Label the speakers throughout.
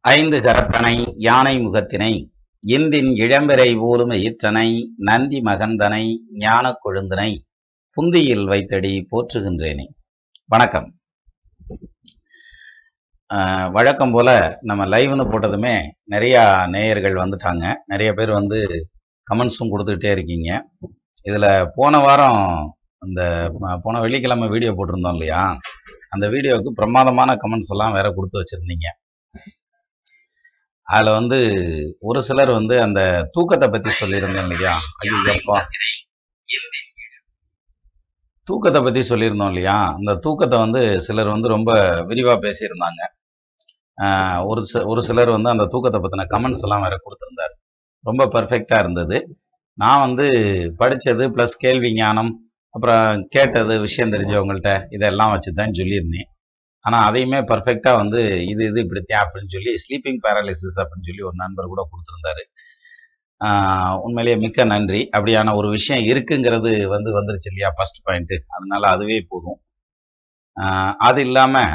Speaker 1: ஐந்து கரத்தனை யானை முகத்தினை இந்தின் இளம்பிறை போலும் ஈற்றனை நந்தி மகந்தனை ஞானக் கொழுந்தனை புந்தியில் வைத்தடி போற்றுகின்றேனே வணக்கம் ஆஹ் வழக்கம் போல நம்ம லைவ்னு போட்டதுமே நிறைய நேயர்கள் வந்துட்டாங்க நிறைய பேர் வந்து கமெண்ட்ஸும் கொடுத்துக்கிட்டே இருக்கீங்க இதுல போன வாரம் அந்த ப- போன வெள்ளிக்கிழமை வீடியோ போட்டிருந்தோம் இல்லையா அந்த வீடியோவுக்கு பிரமாதமான கமெண்ட்ஸ் எல்லாம் வேற கொடுத்து வச்சிருந்தீங்க அதுல வந்து ஒரு சிலர் வந்து அந்த தூக்கத்தை பத்தி சொல்லியிருந்தேன் இல்லையா ஐயோப்பா தூக்கத்தை பத்தி சொல்லியிருந்தோம் இல்லையா அந்த தூக்கத்தை வந்து சிலர் வந்து ரொம்ப விரிவா பேசியிருந்தாங்க ஆஹ் ஒரு சி- ஒரு சிலர் வந்து அந்த தூக்கத்தை பத்தின கமெண்ட்ஸ் எல்லாம் வேற கொடுத்திருந்தாரு ரொம்ப பெர்ஃபெக்டா இருந்தது நான் வந்து படிச்சது ப்ளஸ் கேள்வி ஞானம் அப்புறம் கேட்டது விஷயம் தெரிஞ்சவங்கள்ட்ட இதெல்லாம் வச்சு தான் சொல்லியிருந்தேன் ஆனால் அதையுமே பர்ஃபெக்டாக வந்து இது இது இப்படித்தான் அப்படின்னு சொல்லி ஸ்லீப்பிங் பேரலிசிஸ் அப்படின்னு சொல்லி ஒரு நண்பர் கூட கொடுத்துருந்தாரு ஆஹ் உண்மையிலேயே மிக்க நன்றி அப்படியான ஒரு விஷயம் இருக்குங்கிறது வந்து வந்துருச்சு இல்லையா ஃபர்ஸ்ட் பாயிண்ட் அதனால அதுவே போதும் ஆஹ் அது இல்லாமல்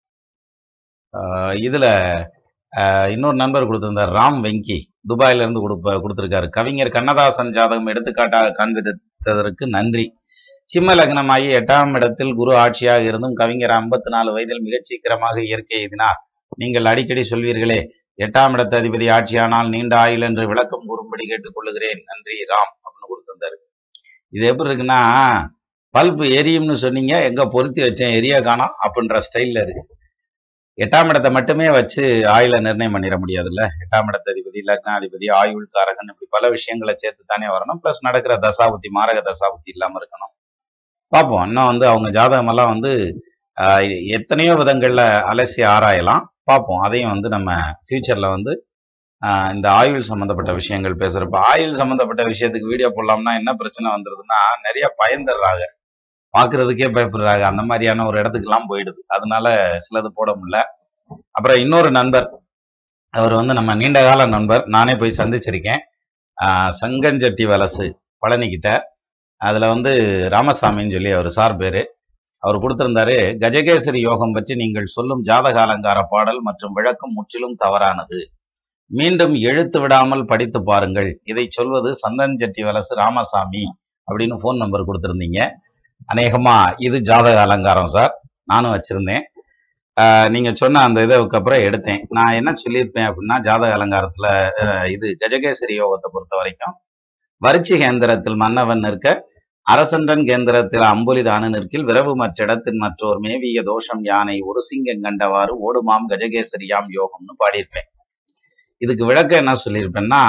Speaker 1: இதில் இன்னொரு நண்பர் கொடுத்திருந்தார் ராம் வெங்கி துபாயில இருந்து கொடுப்ப கொடுத்திருக்காரு கவிஞர் கண்ணதாசன் ஜாதகம் எடுத்துக்காட்டாக காண்பித்ததற்கு நன்றி சிம்ம லக்னமாகி எட்டாம் இடத்தில் குரு ஆட்சியாக இருந்தும் கவிஞர் 54 நாலு வயதில் மிகச் சீக்கிரமாக இயற்கை எய்தினார் நீங்கள் அடிக்கடி சொல்வீர்களே எட்டாம் இடத்து அதிபதி ஆட்சியானால் நீண்ட ஆயுள் என்று விளக்கம் கூறும்படி கேட்டுக்கொள்ளுகிறேன் நன்றி ராம் அப்படின்னு கொடுத்திருந்தாரு இது எப்படி இருக்குன்னா பல்பு எரியும்னு சொன்னீங்க எங்க பொருத்தி வச்சேன் எரிய காணோம் அப்படின்ற ஸ்டைல்ல இருக்கு எட்டாம் இடத்தை மட்டுமே வச்சு ஆயுள நிர்ணயம் பண்ணிட முடியாதுல்ல எட்டாம் இடத்து அதிபதி லக்னாதிபதி ஆயுள் காரகன் இப்படி பல விஷயங்களை சேர்த்து தானே வரணும் பிளஸ் நடக்கிற தசாபுத்தி மாரக தசாபுத்தி இல்லாம இருக்கணும் பார்ப்போம் இன்னும் வந்து அவங்க ஜாதகமெல்லாம் வந்து ஆஹ், எத்தனையோ விதங்கள்ல அலசி ஆராயலாம் பார்ப்போம் அதையும் வந்து நம்ம ஃபியூச்சர்ல வந்து ஆஹ், இந்த ஆயுள் சம்பந்தப்பட்ட விஷயங்கள் பேசுறப்ப ஆயுள் சம்பந்தப்பட்ட விஷயத்துக்கு வீடியோ போடலாம்னா என்ன பிரச்சனை வந்துருதுன்னா நிறைய பயந்துடுறாங்க பார்க்கிறதுக்கே பயப்படுறாங்க அந்த மாதிரியான ஒரு இடத்துக்குலாம் போயிடுது அதனால சிலது போட முடியல அப்புறம் இன்னொரு நண்பர் அவர் வந்து நம்ம நீண்ட கால நண்பர் நானே போய் சந்திச்சிருக்கேன் ஆஹ், சங்கஞ்சட்டி வலசு பழனிக்கிட்ட அதுல வந்து ராமசாமின்னு சொல்லி அவர் சார் பேரு அவர் கொடுத்திருந்தாரு கஜகேசரி யோகம் பற்றி நீங்கள் சொல்லும் ஜாதக அலங்கார பாடல் மற்றும் விளக்கம் முற்றிலும் தவறானது மீண்டும் எழுத்து விடாமல் படித்து பாருங்கள் இதை சொல்வது சந்தன்செட்டி வலசு ராமசாமி அப்படின்னு ஃபோன் நம்பர் கொடுத்திருந்தீங்க அநேகமா இது ஜாதக அலங்காரம் சார் நானும் வச்சிருந்தேன் ஆஹ் நீங்க சொன்ன அந்த இதுக்கு அப்புறம் எடுத்தேன் நான் என்ன சொல்லியிருப்பேன் அப்படின்னா ஜாதக அலங்காரத்துல ஆஹ் இது கஜகேசரி யோகத்தை பொறுத்த வரைக்கும் வரிச்சி கேந்திரத்தில் மன்னவன் நிற்க அரசன்றன் கேந்திரத்தில் அம்புலிதான நிற்கில் விரவு மற்றிடத்தின் மற்றோர் மேவிய தோஷம் யானை ஒரு சிங்கம் கண்டவாறு ஓடுமாம் கஜகேசரியாம் யோகம்னு பாடியிருப்பேன் இதுக்கு விளக்கம் என்ன சொல்லியிருப்பேன்னா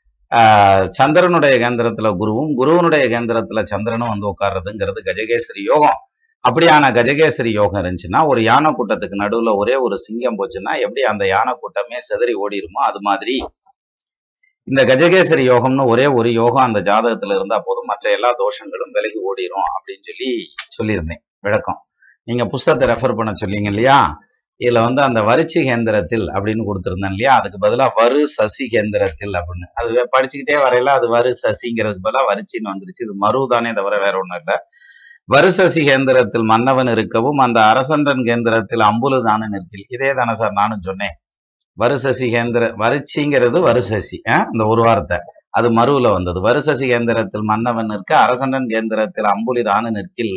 Speaker 1: ஆஹ் சந்திரனுடைய கேந்திரத்துல குருவும் குருவனுடைய கேந்திரத்துல சந்திரனும் வந்து உட்கார்றதுங்கிறது கஜகேசரி யோகம் அப்படியான கஜகேசரி யோகம் இருந்துச்சுன்னா ஒரு யானை கூட்டத்துக்கு நடுவுல ஒரே ஒரு சிங்கம் போச்சுன்னா எப்படி அந்த யானை கூட்டமே செதறி ஓடிருமோ அது மாதிரி இந்த கஜகேசரி யோகம்னு ஒரே ஒரு யோகம் அந்த ஜாதகத்துல இருந்தா போதும் மற்ற எல்லா தோஷங்களும் விலகி ஓடிரும் அப்படின்னு சொல்லி சொல்லியிருந்தேன் விளக்கம் நீங்க புஸ்தகத்தை ரெஃபர் பண்ண சொன்னீங்க இல்லையா இதுல வந்து அந்த வரிச்சி கேந்திரத்தில் அப்படின்னு கொடுத்திருந்தேன் இல்லையா அதுக்கு பதிலா வரு சசி கேந்திரத்தில் அப்படின்னு அது படிச்சுக்கிட்டே வரையில அது வரு சசிங்கிறதுக்கு பதிலா வரிச்சின்னு வந்துருச்சு இது மறு தானே தவிர வேற ஒண்ணும் இல்ல வருசசி கேந்திரத்தில் மன்னவன் இருக்கவும் அந்த அரசன்றன் கேந்திரத்தில் அம்புலுதான நிற்கில் இதே தானே சார் நானும் சொன்னேன் வருசசி கேந்திர வரிச்சிங்கிறது வருசசி ஆஹ் இந்த ஒரு வார்த்தை அது மறுவுல வந்தது வருசசி கேந்திரத்தில் மன்னவன் நிற்க அரசன்றன் கேந்திரத்தில் அம்புலிதான நிற்கில்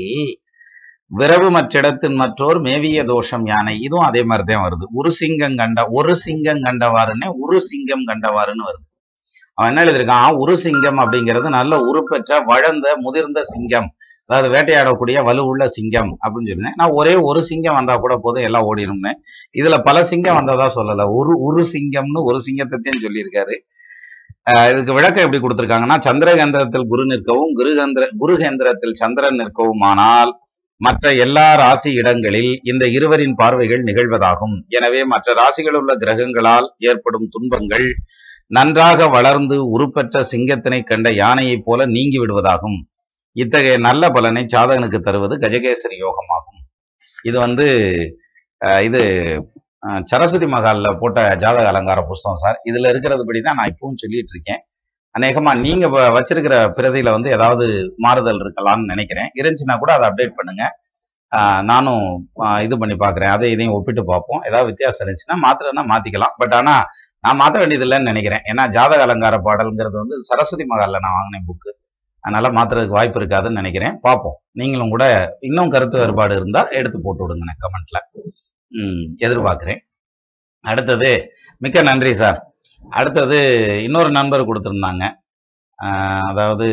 Speaker 1: விரவு மற்றிடத்தின் மற்றோர் மேவிய தோஷம் யானை இதுவும் அதே மாதிரி தான் வருது ஒரு சிங்கம் கண்ட ஒரு சிங்கம் கண்டவாறுன்னு ஒரு சிங்கம் கண்டவாறுன்னு வருது அவன் என்ன எழுதியிருக்கான் ஒரு சிங்கம் அப்படிங்கிறது நல்ல உருப்பெற்ற வளர்ந்த முதிர்ந்த சிங்கம் அதாவது வேட்டையாடக்கூடிய வலுவுள்ள சிங்கம் அப்படின்னு சொல்லினேன் நான் ஒரே ஒரு சிங்கம் வந்தா கூட போதும் எல்லாம் ஓடிடும்னு இதுல பல சிங்கம் வந்ததா சொல்லல ஒரு ஒரு சிங்கம்னு ஒரு சிங்கத்தையும் சொல்லியிருக்காரு ஆஹ் இதுக்கு விளக்கம் எப்படி கொடுத்திருக்காங்கன்னா சந்திரகேந்திரத்தில் குரு நிற்கவும் குருகேந்திர குருகேந்திரத்தில் சந்திரன் நிற்கவுமானால் மற்ற எல்லா ராசி இடங்களில் இந்த இருவரின் பார்வைகள் நிகழ்வதாகும் எனவே மற்ற ராசிகளில் உள்ள கிரகங்களால் ஏற்படும் துன்பங்கள் நன்றாக வளர்ந்து உருப்பெற்ற சிங்கத்தினை கண்ட யானையைப் போல நீங்கி விடுவதாகும் இத்தகைய நல்ல பலனை சாதகனுக்கு தருவது கஜகேசரி யோகமாகும் இது வந்து அஹ், இது அஹ், சரஸ்வதி மகால்ல போட்ட ஜாதக அலங்கார புஸ்தகம் சார் இதுல இருக்கிறது படி தான் நான் இப்பவும் சொல்லிட்டு இருக்கேன் அநேகமா நீங்க வ- வச்சிருக்கிற பிரதியில வந்து ஏதாவது மாறுதல் இருக்கலாம்னு நினைக்கிறேன் இருந்துச்சுன்னா கூட அதை அப்டேட் பண்ணுங்க ஆஹ் நானும் ஆஹ் இது பண்ணி பார்க்குறேன் அதை இதையும் ஒப்பிட்டு பார்ப்போம் ஏதாவது வித்தியாசம் இருந்துச்சுன்னா மாத்திரன்னா மாத்திக்கலாம் பட் ஆனா நான் மாற்ற வேண்டியது இல்லைன்னு நினைக்கிறேன் ஏன்னா ஜாதக அலங்கார பாடல்ங்கிறது வந்து சரஸ்வதி மகால்ல நான் வாங்கினேன் புக்கு அதனால மாத்துறதுக்கு வாய்ப்பு இருக்காதுன்னு நினைக்கிறேன் பார்ப்போம் நீங்களும் கூட இன்னும் கருத்து வேறுபாடு இருந்தா எடுத்து போட்டு விடுங்க கமெண்ட்ல ம் எதிர்பார்க்கிறேன் அடுத்தது மிக்க நன்றி சார் அடுத்தது இன்னொரு நண்பர் கொடுத்துருந்தாங்க ஆஹ் அதாவது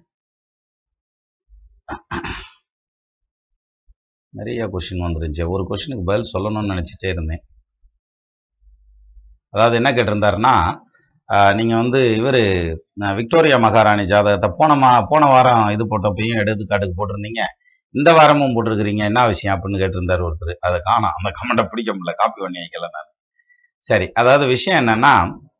Speaker 1: நிறைய கொஷின் வந்துருந்துச்சு ஒரு கொஷினுக்கு பதில் சொல்லணும்னு நினச்சிட்டே இருந்தேன் அதாவது என்ன கேட்டிருந்தாருன்னா ஆஹ் நீங்க வந்து இவர் விக்டோரியா மகாராணி ஜாதகத்தை போன மா போன வாரம் இது போட்டப்பையும் எடுத்துக்காட்டுக்கு போட்டிருந்தீங்க இந்த வாரமும் போட்டிருக்கிறீங்க என்ன விஷயம் அப்படின்னு கேட்டிருந்தார் ஒருத்தர் அதை காணோம் அந்த கமெண்ட்டை பிடிக்க முடியல காப்பி பண்ணி வைக்கல நான் சரி அதாவது விஷயம் என்னன்னா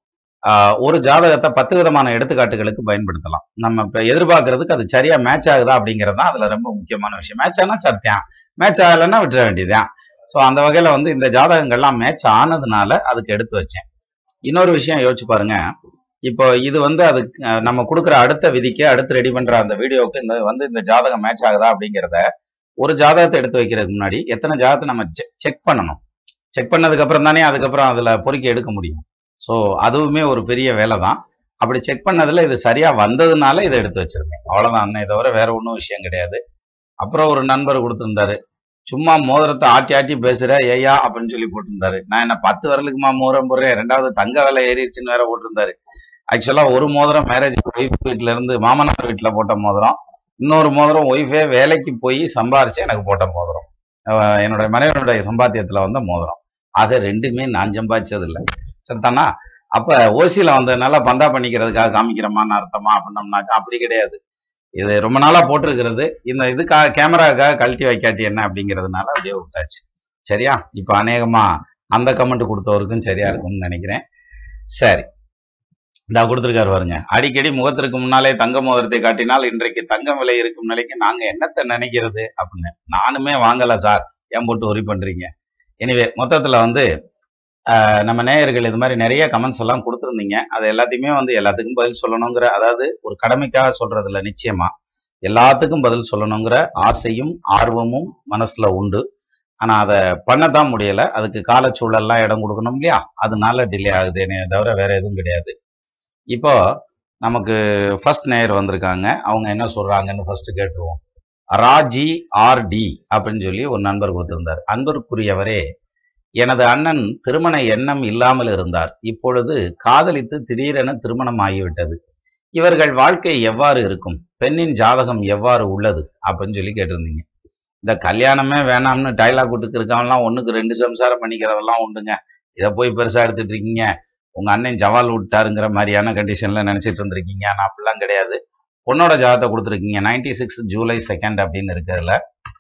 Speaker 1: ஆஹ் ஒரு ஜாதகத்தை பத்து விதமான எடுத்துக்காட்டுகளுக்கு பயன்படுத்தலாம் நம்ம இப்ப எதிர்பார்க்கறதுக்கு அது சரியா மேட்ச் ஆகுதா அப்படிங்கிறது தான் அதுல ரொம்ப முக்கியமான விஷயம் மேட்ச் ஆனா சத்தியம் மேட்ச் ஆகலைன்னா விட்டுற வேண்டியதுதான் ஸோ அந்த வகையில வந்து இந்த ஜாதகங்கள்லாம் மேட்ச் ஆனதுனால அதுக்கு எடுத்து வச்சேன் இன்னொரு விஷயம் யோசிச்சு பாருங்க இப்போ இது வந்து அதுக்கு அஹ், நம்ம கொடுக்குற அடுத்த விதிக்கு அடுத்து ரெடி பண்ற அந்த வீடியோவுக்கு இந்த வந்து இந்த ஜாதகம் மேட்ச் ஆகுதா அப்படிங்கிறத ஒரு ஜாதகத்தை எடுத்து வைக்கிறதுக்கு முன்னாடி எத்தனை ஜாதகத்தை நம்ம செக் பண்ணணும் செக் பண்ணதுக்கு அப்புறம் தானே அதுக்கப்புறம் அதுல பொறுக்கி எடுக்க முடியும் ஸோ அதுவுமே ஒரு பெரிய வேலை தான் அப்படி செக் பண்ணதுல இது சரியா வந்ததுனால இதை எடுத்து வச்சிருக்கேன் அவ்வளவுதான் அன்னை தவிர வேற ஒன்றும் விஷயம் கிடையாது அப்புறம் ஒரு நண்பர் கொடுத்திருந்தாரு சும்மா மோதிரத்தை ஆட்டி ஆட்டி பேசுற ஏயா அப்படின்னு சொல்லி போட்டிருந்தாரு நான் என்ன பத்து வரலுக்குமா மோதிரம் போடுறேன் ரெண்டாவது தங்க விலை ஏறிடுச்சுன்னு வேற போட்டிருந்தாரு ஆக்சுவலா ஒரு மோதிரம் மேரேஜ் ஒய்ஃப் வீட்ல இருந்து மாமனார் வீட்டுல போட்ட மோதிரம் இன்னொரு மோதிரம் ஒய்ஃபே வேலைக்கு போய் சம்பாரிச்சு எனக்கு போட்ட மோதிரம் அஹ் என்னுடைய மனைவியுடைய சம்பாத்தியத்துல வந்த மோதிரம் ஆக ரெண்டுமே நான் சம்பாதிச்சது இல்லை சரிதானா அப்ப ஓசியில வந்ததுனால பந்தா பண்ணிக்கிறதுக்காக காமிக்கிறோமான்னு அர்த்தமா அப்படின்னம்னாக்கா அப்படி கிடையாது இது ரொம்ப நாளா போட்டிருக்கிறது இந்த இதுக்காக கேமராக்காக கழட்டி வைக்காட்டி என்ன அப்படிங்கிறதுனால அப்படியே விட்டாச்சு சரியா இப்ப அநேகமா அந்த கமெண்ட் கொடுத்தவருக்கும் சரியா இருக்கும்னு நினைக்கிறேன் சரி இந்த கொடுத்துருக்காரு பாருங்க அடிக்கடி முகத்திற்கு முன்னாலே தங்க மோதிரத்தை காட்டினால் இன்றைக்கு தங்கம் விலை இருக்கும் நிலைக்கு நாங்க என்னத்தை நினைக்கிறது அப்படின்னு நானுமே வாங்கல சார் ஏன் போட்டு ஒரி பண்றீங்க எனிவே மொத்தத்துல வந்து ஆஹ், நம்ம நேயர்கள் இது மாதிரி நிறைய கமெண்ட்ஸ் எல்லாம் கொடுத்துருந்தீங்க அது எல்லாத்தையுமே வந்து எல்லாத்துக்கும் பதில் சொல்லணுங்கிற அதாவது ஒரு கடமைக்காக சொல்றது இல்ல நிச்சயமா எல்லாத்துக்கும் பதில் சொல்லணுங்கிற ஆசையும் ஆர்வமும் மனசுல உண்டு ஆனா அதை பண்ணத்தான் முடியல அதுக்கு காலச்சூழல்லாம் இடம் கொடுக்கணும் இல்லையா அதனால டிலே ஆகுதுனே தவிர வேற எதுவும் கிடையாது இப்போ நமக்கு ஃபர்ஸ்ட் நேயர் வந்திருக்காங்க அவங்க என்ன சொல்றாங்கன்னு ஃபர்ஸ்ட் கேட்டுருவோம் ராஜி ஆர் டி அப்படின்னு சொல்லி ஒரு நண்பர் கொடுத்திருந்தார் அன்பருக்குரியவரே எனது அண்ணன் திருமண எண்ணம் இல்லாமல் இருந்தார் இப்பொழுது காதலித்து திடீரென திருமணம் ஆகிவிட்டது இவர்கள் வாழ்க்கை எவ்வாறு இருக்கும் பெண்ணின் ஜாதகம் எவ்வாறு உள்ளது அப்படின்னு சொல்லி கேட்டிருந்தீங்க இந்த கல்யாணமே வேணாம்னு டைலாக் விட்டுக்கு இருக்கவன்லாம் ஒண்ணுக்கு ரெண்டு சம்சாரம் பண்ணிக்கிறதெல்லாம் உண்டுங்க இதை போய் பெருசா எடுத்துட்டு இருக்கீங்க உங்க அண்ணன் ஜவால் விட்டாருங்கிற மாதிரியான கண்டிஷன்ல நினைச்சிட்டு இருந்திருக்கீங்க ஆனா அப்படிலாம் கிடையாது பொண்ணோட ஜாதகத்தை கொடுத்துருக்கீங்க நைன்டி சிக்ஸ் ஜூலை செகண்ட் அப்படின்னு இருக்கிறதுல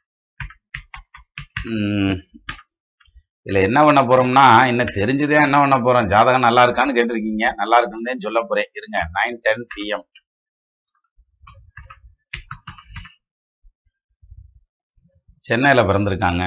Speaker 1: உம் இதுல என்ன பண்ண போறோம்னா இன்னும் தெரிஞ்சதே என்ன பண்ண போறோம் ஜாதகம் நல்லா இருக்கான்னு கேட்டிருக்கீங்க நல்லா இருக்குன்னு சொல்ல போறேன் இருங்க நைன் டென் பிஎம் சென்னையில பிறந்திருக்காங்க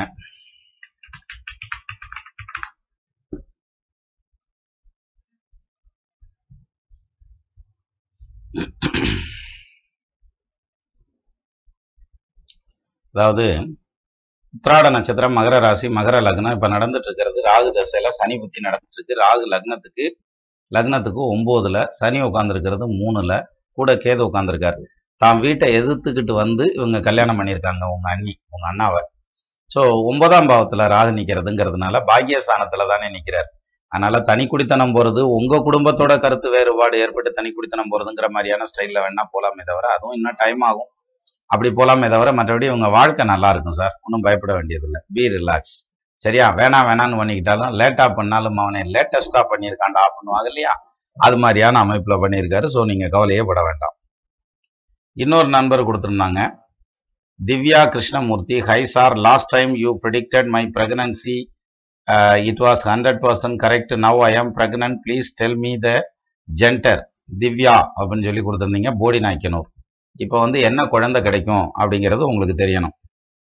Speaker 1: அதாவது உத்திராட நட்சத்திரம் மகர ராசி மகர லக்னம் இப்ப நடந்துட்டு இருக்கிறது ராகு தசையில சனி புத்தி நடந்துட்டு இருக்கு ராகு லக்னத்துக்கு லக்னத்துக்கு ஒன்பதுல சனி உட்கார்ந்துருக்கிறது மூணுல கூட கேது உட்கார்ந்துருக்காரு தான் வீட்டை எதிர்த்துக்கிட்டு வந்து இவங்க கல்யாணம் பண்ணியிருக்காங்க உங்க அண்ணி உங்க அண்ணாவை ஸோ ஒன்பதாம் பாவத்துல ராகு நிக்கிறதுங்கிறதுனால பாக்கியஸ்தானத்துல தானே நிக்கிறார் அதனால தனி குடித்தனம் போறது உங்க குடும்பத்தோட கருத்து வேறுபாடு ஏற்பட்டு தனி குடித்தனம் போறதுங்கிற மாதிரியான ஸ்டைல்ல வேணா போலாமே தவிர அதுவும் இன்னும் டைம் ஆகும் அப்படி போலாமே தவிர மற்றபடி உங்க வாழ்க்கை நல்லா இருக்கும் சார் ஒன்றும் பயப்பட வேண்டியதில்லை பி ரிலாக்ஸ் சரியா வேணாம் வேணான்னு பண்ணிக்கிட்டாலும் லேட்டா பண்ணாலும் அவனை லேட்டஸ்டா பண்ணியிருக்காண்டா பண்ணுவாங்க இல்லையா அது மாதிரியான அமைப்புல பண்ணியிருக்காரு ஸோ நீங்க கவலையே பட வேண்டாம் இன்னொரு நண்பர் கொடுத்துருந்தாங்க Divya Krishnamoorthy hi sir last time you predicted my pregnancy it was hundred percent correct now I am pregnant please tell me the gender Divya அப்படின்னு சொல்லி கொடுத்துருந்தீங்க போடி நாய்க்கனூர் இப்போ வந்து என்ன குழந்தை கிடைக்கும் அப்படிங்கிறது உங்களுக்கு தெரியணும்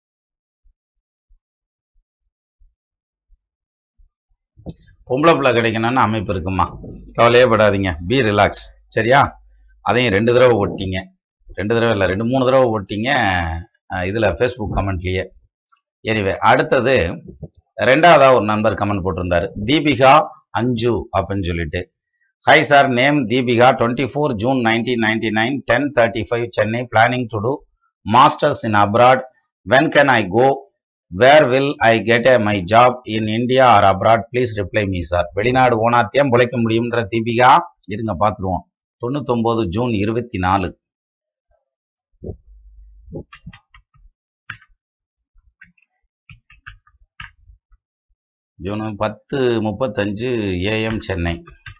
Speaker 1: பொம்பளை பிள்ளை கிடைக்கணும்னு அமைப்பு இருக்குமா கவலையே படாதீங்க பி ரிலாக்ஸ் சரியா அதையும் ரெண்டு தடவை ஓட்டிங்க ரெண்டு தடவை இல்லை ரெண்டு மூணு தடவை ஓட்டிங்க அஹ் இதுல ஃபேஸ்புக் கமெண்ட்லயே எனிவே அடுத்தது ரெண்டாவதா ஒரு நண்பர் கமெண்ட் போட்டிருந்தாரு தீபிகா அஞ்சு அப்படின்னு சொல்லிட்டு hi sir name Deepika twenty four June nineteen ninety nine ten thirty five Chennai planning to do masters in abroad when can I go where will I get a my job in India or abroad please reply me sir வெளிநாடு ஓனாத்தியம் பிழைக்க முடியும்ன்ற தீபிகா இருங்க பார்த்துருவோம் தொண்ணூத்தொன்பது June இருபத்தி நாலு June பத்து முப்பத்தஞ்சு ஏஎம் சென்னை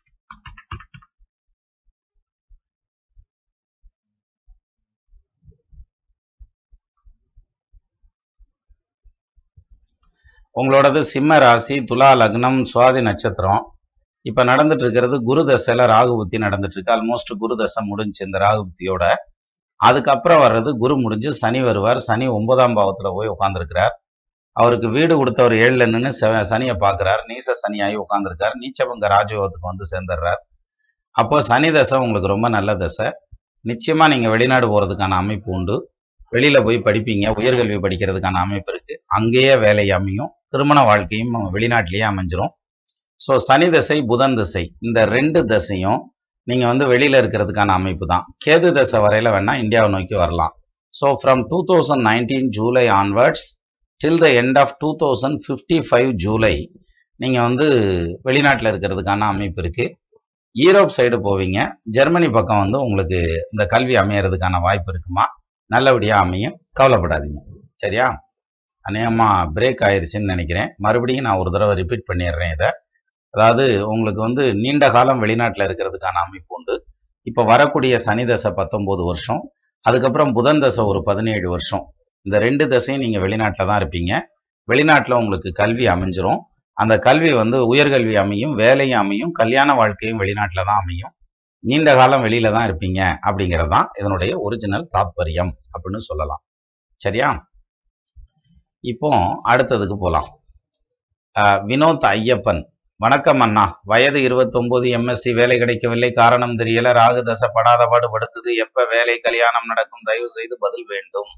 Speaker 1: உங்களோடது சிம்ம ராசி துலா லக்னம் சுவாதி நட்சத்திரம் இப்ப நடந்துட்டு இருக்கிறது குரு தசையில ராகு புத்தி நடந்துட்டு இருக்கு ஆல்மோஸ்ட் குரு தசை முடிஞ்சு இந்த ராகு புத்தியோட அதுக்கப்புறம் வர்றது குரு முடிஞ்சு சனி வருவார் சனி ஒன்பதாம் பாவத்துல போய் உட்கார்ந்துருக்கிறார் அவருக்கு வீடு கொடுத்தவர் ஏழுல நின்று சனியை பார்க்கிறார் நீச சனியாகி உட்கார்ந்துருக்கார் நீச்சபங்க ராஜயோகத்துக்கு வந்து சேர்ந்துடுறார் அப்போ சனி தசை உங்களுக்கு ரொம்ப நல்ல தசை நிச்சயமா நீங்க வெளிநாடு போறதுக்கான அமைப்பு உண்டு வெளியில போய் படிப்பீங்க உயர்கல்வி படிக்கிறதுக்கான அமைப்பு இருக்கு அங்கேயே வேலை அமையும் திருமண வாழ்க்கையும் வெளிநாட்டிலேயே அமைஞ்சிரும் ஸோ சனி தசை புதன் தசை இந்த ரெண்டு தசையும் நீங்க வந்து வெளியில இருக்கிறதுக்கான அமைப்பு தான் கேது தசை வரையில வேணா இந்தியாவை நோக்கி வரலாம் so from two thousand nineteen July onwards till the end of two thousand fifty five July நீங்க வந்து வெளிநாட்டில் இருக்கிறதுக்கான அமைப்பு இருக்கு யூரோப் சைடு போவீங்க ஜெர்மனி பக்கம் வந்து உங்களுக்கு இந்த கல்வி அமையறதுக்கான வாய்ப்பு இருக்குமா நல்லபடியாக அமையும் கவலைப்படாதீங்க சரியா அநேகமாக பிரேக் ஆயிருச்சுன்னு நினைக்கிறேன் மறுபடியும் நான் ஒரு தடவை ரிப்பீட் பண்ணிடுறேன் இதை அதாவது உங்களுக்கு வந்து நீண்ட காலம் வெளிநாட்டில் இருக்கிறதுக்கான அமைப்பு உண்டு இப்போ வரக்கூடிய சனி தசை பத்தொம்போது வருஷம் அதுக்கப்புறம் புதன் தசை ஒரு பதினேழு வருஷம் இந்த ரெண்டு தசையும் நீங்கள் வெளிநாட்டில் தான் இருப்பீங்க வெளிநாட்டில் உங்களுக்கு கல்வி அமைஞ்சிரும் அந்த கல்வி வந்து உயர்கல்வி அமையும் வேலையும் அமையும் கல்யாண வாழ்க்கையும் வெளிநாட்டில் தான் அமையும் நீண்ட காலம் வெளியில தான் இருப்பீங்க அப்படிங்கிறது தான் இதனுடைய ஒரிஜினல் தாத்பரியம் அப்படின்னு சொல்லலாம் சரியா இப்போ அடுத்ததுக்கு போலாம் வினோத் ஐயப்பன் வணக்கம் அண்ணா வயது இருபத்தொன்பது எம்எஸ்சி வேலை கிடைக்கவில்லை காரணம் தெரியல ராகு தசை படாத பாடு படுத்தது எப்ப வேலை கல்யாணம் நடக்கும் தயவு செய்து பதில் வேண்டும்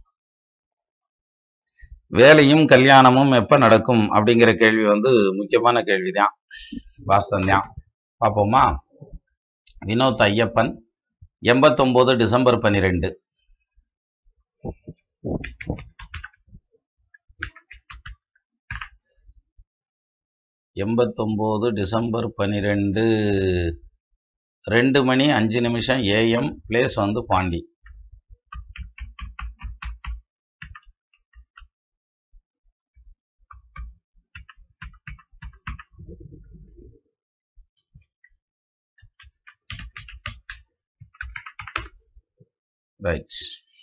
Speaker 1: வேலையும் கல்யாணமும் எப்ப நடக்கும் அப்படிங்கிற கேள்வி வந்து முக்கியமான கேள்விதான் வாஸ்தவம் தான் பார்ப்போமா வினோத் ஐயப்பன் எண்பத்தொன்பது டிசம்பர் பன்னிரெண்டு எண்பத்தொம்போது டிசம்பர் பன்னிரெண்டு ரெண்டு மணி அஞ்சு நிமிஷம் ஏஎம் பிளேஸ் வந்து பாண்டி ரைட்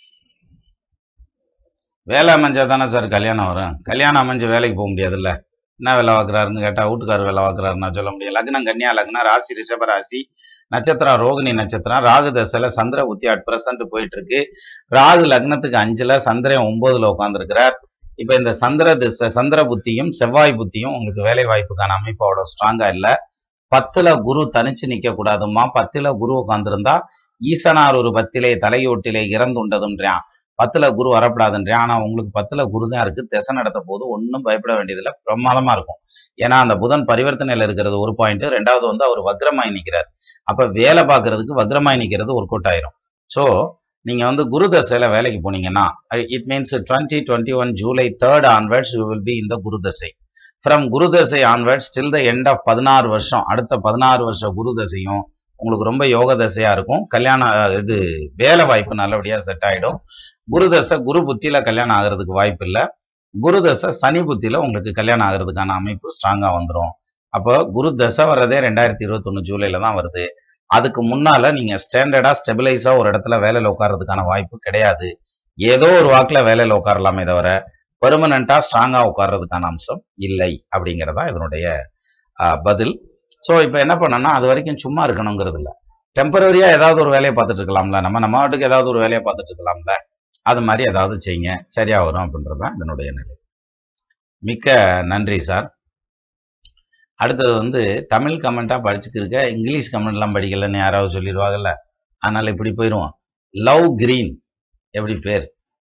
Speaker 1: வேலை அமைஞ்சா தானே சார் கல்யாணம் வரும் கல்யாணம் அமைஞ்சு வேலைக்கு போக முடியாதுல்ல என்ன வேலை பார்க்குறாருன்னு கேட்டால் வீட்டுக்காரர் வேலை பார்க்குறாருன்னா சொல்ல முடியும் லக்னம் கன்னியா லக்னம் ராசி ரிஷப ராசி நட்சத்திரம் ரோகிணி நட்சத்திரம் ராகு தசையில சந்திர புத்தி அட் பிரசன்ட் போயிட்டு இருக்கு ராகு லக்னத்துக்கு அஞ்சுல சந்திரன் ஒன்பதுல உட்காந்துருக்கிறார் இப்ப இந்த சந்திர திசை சந்திர புத்தியும் செவ்வாய் புத்தியும் உங்களுக்கு வேலை வாய்ப்புக்கான அமைப்பு அவ்வளவு ஸ்ட்ராங்கா இல்ல பத்துல குரு தனிச்சு நிக்க கூடாதுமா பத்துல குரு உட்காந்துருந்தா ஈசனார் ஒரு பத்திலே தலையோட்டிலே இறந்துண்டதுன்றான் பத்துல குரு வரப்படாதுன்றான் ஆனா உங்களுக்கு பத்துல குரு தான் இருக்கு திசை நடத்த போது ஒன்றும் பயப்பட வேண்டியதில்லை பிரமாதமா இருக்கும் ஏன்னா அந்த புதன் பரிவர்த்தனையில இருக்கிறது ஒரு பாயிண்ட் ரெண்டாவது வந்து அவர் வக்ரமாய் நிக்கிறார் அப்ப வேலை பார்க்கறதுக்கு வக்ரமாய் நிக்கிறது ஒர்க் அவுட் ஆயிரும் ஸோ நீங்க வந்து குரு தசையில வேலைக்கு போனீங்கன்னா it means twenty twenty one July third onwards you will be இந்த குரு தசை ஃப்ரம் குரு தசை onwards till the end of பதினாறு வருஷம் அடுத்த பதினாறு வருஷம் குரு தசையும் உங்களுக்கு ரொம்ப யோக தசையா இருக்கும் கல்யாணம் இது வேலை வாய்ப்பு நல்லபடியா செட் ஆயிடும் குரு தசை குரு புத்தியில கல்யாணம் ஆகிறதுக்கு வாய்ப்பு இல்லை குரு தசை சனி புத்தியில உங்களுக்கு கல்யாணம் ஆகிறதுக்கான அமைப்பு ஸ்ட்ராங்கா வந்துடும் அப்போ குரு தசை வர்றதே ரெண்டாயிரத்தி இருபத்தொன்னு ஜூலைல தான் வருது அதுக்கு முன்னால நீங்க ஸ்டாண்டர்டா ஸ்டெபிலைஸா ஒரு இடத்துல வேலையில உட்கார்றதுக்கான வாய்ப்பு கிடையாது ஏதோ ஒரு வாக்குல வேலையில உட்காரலாமே தவிர பெர்மனண்டா ஸ்ட்ராங்கா உட்கார்றதுக்கான அம்சம் இல்லை அப்படிங்கறதா இதனுடைய பதில் ஸோ இப்போ என்ன பண்ணோம்னா அது வரைக்கும் சும்மா இருக்கணுங்கிறது இல்லை டெம்பரரியா ஏதாவது ஒரு வேலையை பார்த்துட்டு இருக்கலாம்ல நம்ம நம்ம நாட்டுக்கு ஏதாவது ஒரு வேலையை பார்த்துட்டு இருக்கலாம்ல அது மாதிரி ஏதாவது செய்யுங்க சரியா வரும் அப்படின்றது தான் இதனுடைய நிலை மிக்க நன்றி சார் அடுத்தது வந்து தமிழ் கமெண்டா படிச்சுக்கிருக்க இங்கிலீஷ் கமெண்ட்லாம் படிக்கலன்னு யாராவது சொல்லிடுவாங்கல்ல அதனால இப்படி போயிடுவோம் லவ் கிரீன் எப்படி பேர்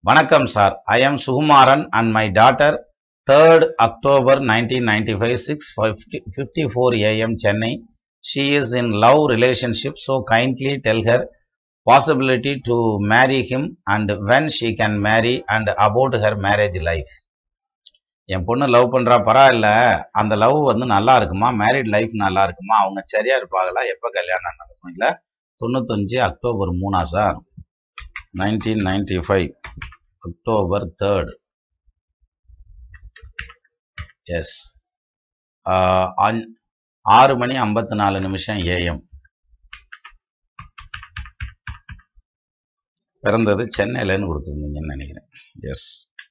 Speaker 1: வணக்கம் sir I am Sukumaran and my daughter third October nineteen ninety five six fifty four AM Chennai she is in love relationship so kindly tell her possibility to marry him and when she can marry and about her marriage life என் பொண்ணு love பண்றா பரவாயில்ல அந்த love வந்து நல்லா இருக்குமா married life நல்லா இருக்குமா அவங்க சரியா இருப்பாங்களா எப்ப கல்யாணம் நடக்கும் இல்ல தொண்ணூத்தஞ்சு அக்டோபர் மூணா sir nineteen ninety five October third yes ஆறு மணி ஐம்பத்தி நாலு நிமிஷம் ஏஎம் பிறந்தது சென்னையிலன்னு கொடுத்துருந்தீங்கன்னு நினைக்கிறேன் எஸ்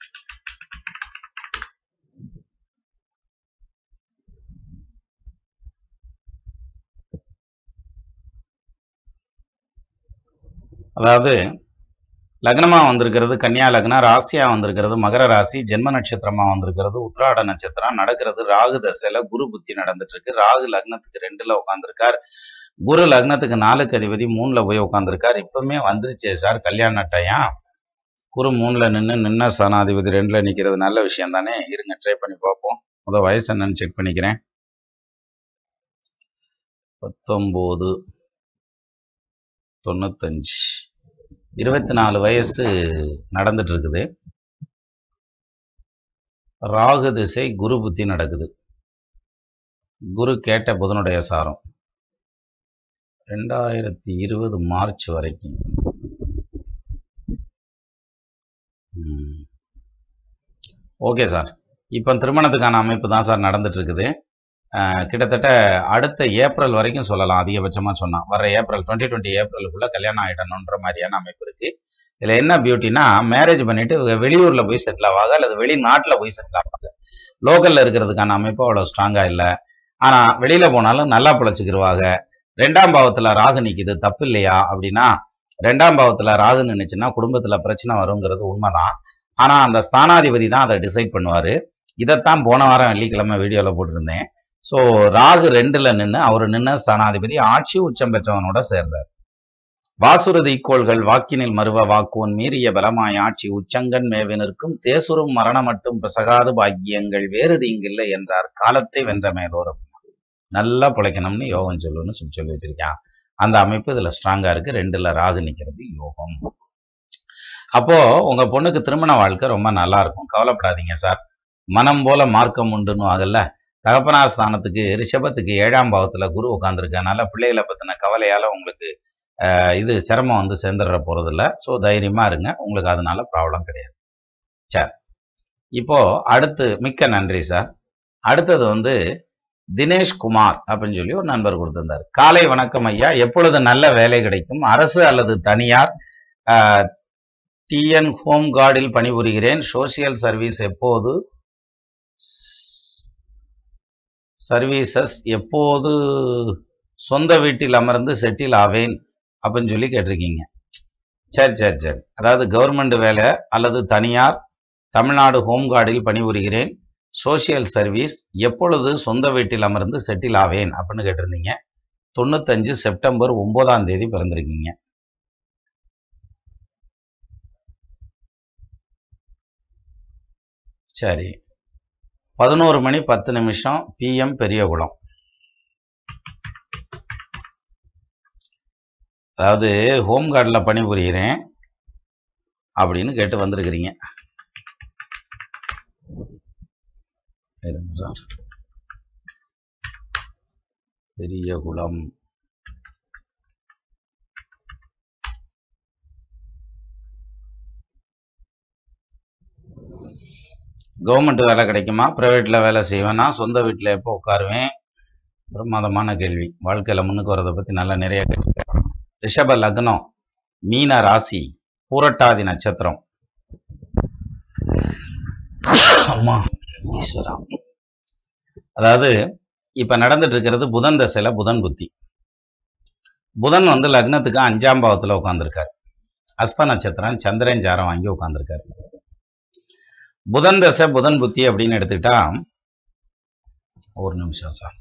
Speaker 1: அதாவது லக்னமா வந்திருக்கிறது கன்னியா லக்னம் ராசியா வந்திருக்கிறது மகர ராசி ஜென்ம நட்சத்திரமா வந்திருக்கிறது உத்ராட நட்சத்திரம் நடக்கிறது ராகு தசையில குரு புத்தி நடந்துட்டு இருக்கு ராகு லக்னத்துக்கு ரெண்டுல உட்காந்துருக்கார் குரு லக்னத்துக்கு நாலுக்கு அதிபதி மூணுல போய் உட்காந்துருக்கார் இப்பவுமே வந்துருச்சே சார் கல்யாண டயம் குரு மூணுல நின்று நின்ன சனாதிபதி ரெண்டுல நிக்கிறது நல்ல விஷயம் தானே இருங்க ட்ரை பண்ணி பார்ப்போம் முத வயசு என்னன்னு செக் பண்ணிக்கிறேன் பத்தொம்போது தொண்ணூத்தஞ்சு இருபத்தி நாலு வயசு நடந்துட்டு இருக்குது ராகு திசை குரு புத்தி நடக்குது குரு கேட்ட புதனுடைய சாரம் ரெண்டாயிரத்தி இருபது மார்ச் வரைக்கும் ஓகே சார் இப்போ திருமணத்துக்கான அமைப்பு தான் சார் நடந்துட்டு இருக்குது அஹ் கிட்டத்தட்ட அடுத்த ஏப்ரல் வரைக்கும் சொல்லலாம் அதிகபட்சமாக சொன்னால் வர ஏப்ரல் டுவெண்ட்டி டுவெண்ட்டி ஏப்ரலுக்குள்ள கல்யாணம் ஆகிடணுன்ற மாதிரியான அமைப்பு இருக்கு இதில் என்ன பியூட்டினா மேரேஜ் பண்ணிட்டு வெளியூரில் போய் செட்டில் ஆவாங்க அல்லது வெளிநாட்டில் போய் செட்டில் ஆவாங்க லோக்கலில் இருக்கிறதுக்கான அமைப்பு அவ்வளோ ஸ்ட்ராங்காக இல்லை ஆனால் வெளியில் போனாலும் நல்லா பிழைச்சிக்கிருவாங்க ரெண்டாம் பாவத்தில் ராகு நிற்கிது தப்பு இல்லையா அப்படின்னா ரெண்டாம் பாவத்தில் ராகு நின்றுச்சுன்னா குடும்பத்தில் பிரச்சனை வருங்கிறது உண்மைதான் ஆனால் அந்த ஸ்தானாதிபதி தான் அதை டிசைட் பண்ணுவார் இதைத்தான் போன வாரம் வெள்ளிக்கிழமை வீடியோவில் போட்டிருந்தேன் ஸோ ராகு ரெண்டுல நின்று அவர் நின்ன ஸ்தானாதிபதி ஆட்சி உச்சம் பெற்றவனோட சேர்ந்தார் வாசுரதி கோள்கள் வாக்கினில் மறுவ வாக்குவன் மீறிய பலமாய் ஆட்சி உச்சங்கன் மேவினிற்கும் தேசுரும் மரணம் மட்டும் பிசகாது பாக்கியங்கள் வேறு தீங்கில்லை என்றார் காலத்தை வென்ற மேலோரும் நல்லா பிழைக்கணும்னு யோகம் சொல்லுன்னு சொல்லி சொல்லி வச்சிருக்கான் அந்த அமைப்பு இதுல ஸ்ட்ராங்கா இருக்கு ரெண்டுல ராகு நிக்கிறது யோகம் அப்போ உங்க பொண்ணுக்கு திருமண வாழ்க்கை ரொம்ப நல்லா இருக்கும் கவலைப்படாதீங்க சார் மனம் போல மார்க்கம் உண்டுன்னு ஆகல தகப்பனார் ஸ்தானத்துக்கு ரிஷபத்துக்கு ஏழாம் பாவத்துல குரு உட்காந்துருக்கனால பிள்ளைகளை பத்தின கவலையால உங்களுக்கு அஹ், இது சிரமம் வந்து சேர்ந்துட போறதில்ல ஸோ தைரியமா இருங்க உங்களுக்கு அதனால ப்ராப்ளம் கிடையாது சரி இப்போ அடுத்து மிக்க நன்றி சார் அடுத்தது வந்து தினேஷ் குமார் அப்படின்னு சொல்லி ஒரு நண்பர் கொடுத்திருந்தார் காலை வணக்கம் ஐயா எப்பொழுது நல்ல வேலை கிடைக்கும் அரசு அல்லது தனியார் டிஎன் ஹோம் கார்டில் பணிபுரிகிறேன் சோசியல் சர்வீஸ் எப்போது சர்வீசஸ் எப்போது சொந்த வீட்டில் அமர்ந்து செட்டில் ஆவேன் அப்படின்னு சொல்லி கேட்டிருக்கீங்க சரி சரி சரி அதாவது கவர்மெண்ட் வேலை அல்லது தனியார் தமிழ்நாடு ஹோம் கார்டில் பணிபுரிகிறேன் சோசியல் சர்வீஸ் எப்பொழுது சொந்த வீட்டில் அமர்ந்து செட்டில் ஆவேன் அப்படின்னு கேட்டிருந்தீங்க தொண்ணூத்தஞ்சு செப்டம்பர் ஒன்பதாம் தேதி பிறந்திருக்கீங்க சரி பதினோரு மணி பத்து நிமிஷம் பிஎம் பெரியகுளம் அதாவது ஹோம் கார்டில் பணிபுரிகிறேன் அப்படின்னு கேட்டு வந்திருக்கிறீங்க இருங்க சார் பெரியகுளம் கவர்மெண்ட் வேலை கிடைக்குமா ப்ரைவேட்ல வேலை செய்வேனா சொந்த வீட்டில் எப்போ உட்காருவேன் பிரமாதமான கேள்வி வாழ்க்கையில முன்னுக்கு வரதை பத்தி நல்லா நிறைய கேட்டிருக்கேன் ரிஷப லக்னம் மீன ராசி பூரட்டாதி நட்சத்திரம் அம்மா ஈஸ்வரா அதாவது இப்ப நடந்துட்டு இருக்கிறது புதன் தசையில புதன் புத்தி புதன் வந்து லக்னத்துக்கு அஞ்சாம் பாவத்துல உட்கார்ந்திருக்காரு அஸ்த நட்சத்திரம் சந்திரன் சாரம் வாங்கி உட்கார்ந்திருக்காரு புதன் தசை புதன் புத்தி அப்படின்னு எடுத்துக்கிட்டா ஒரு நிமிஷம் சார்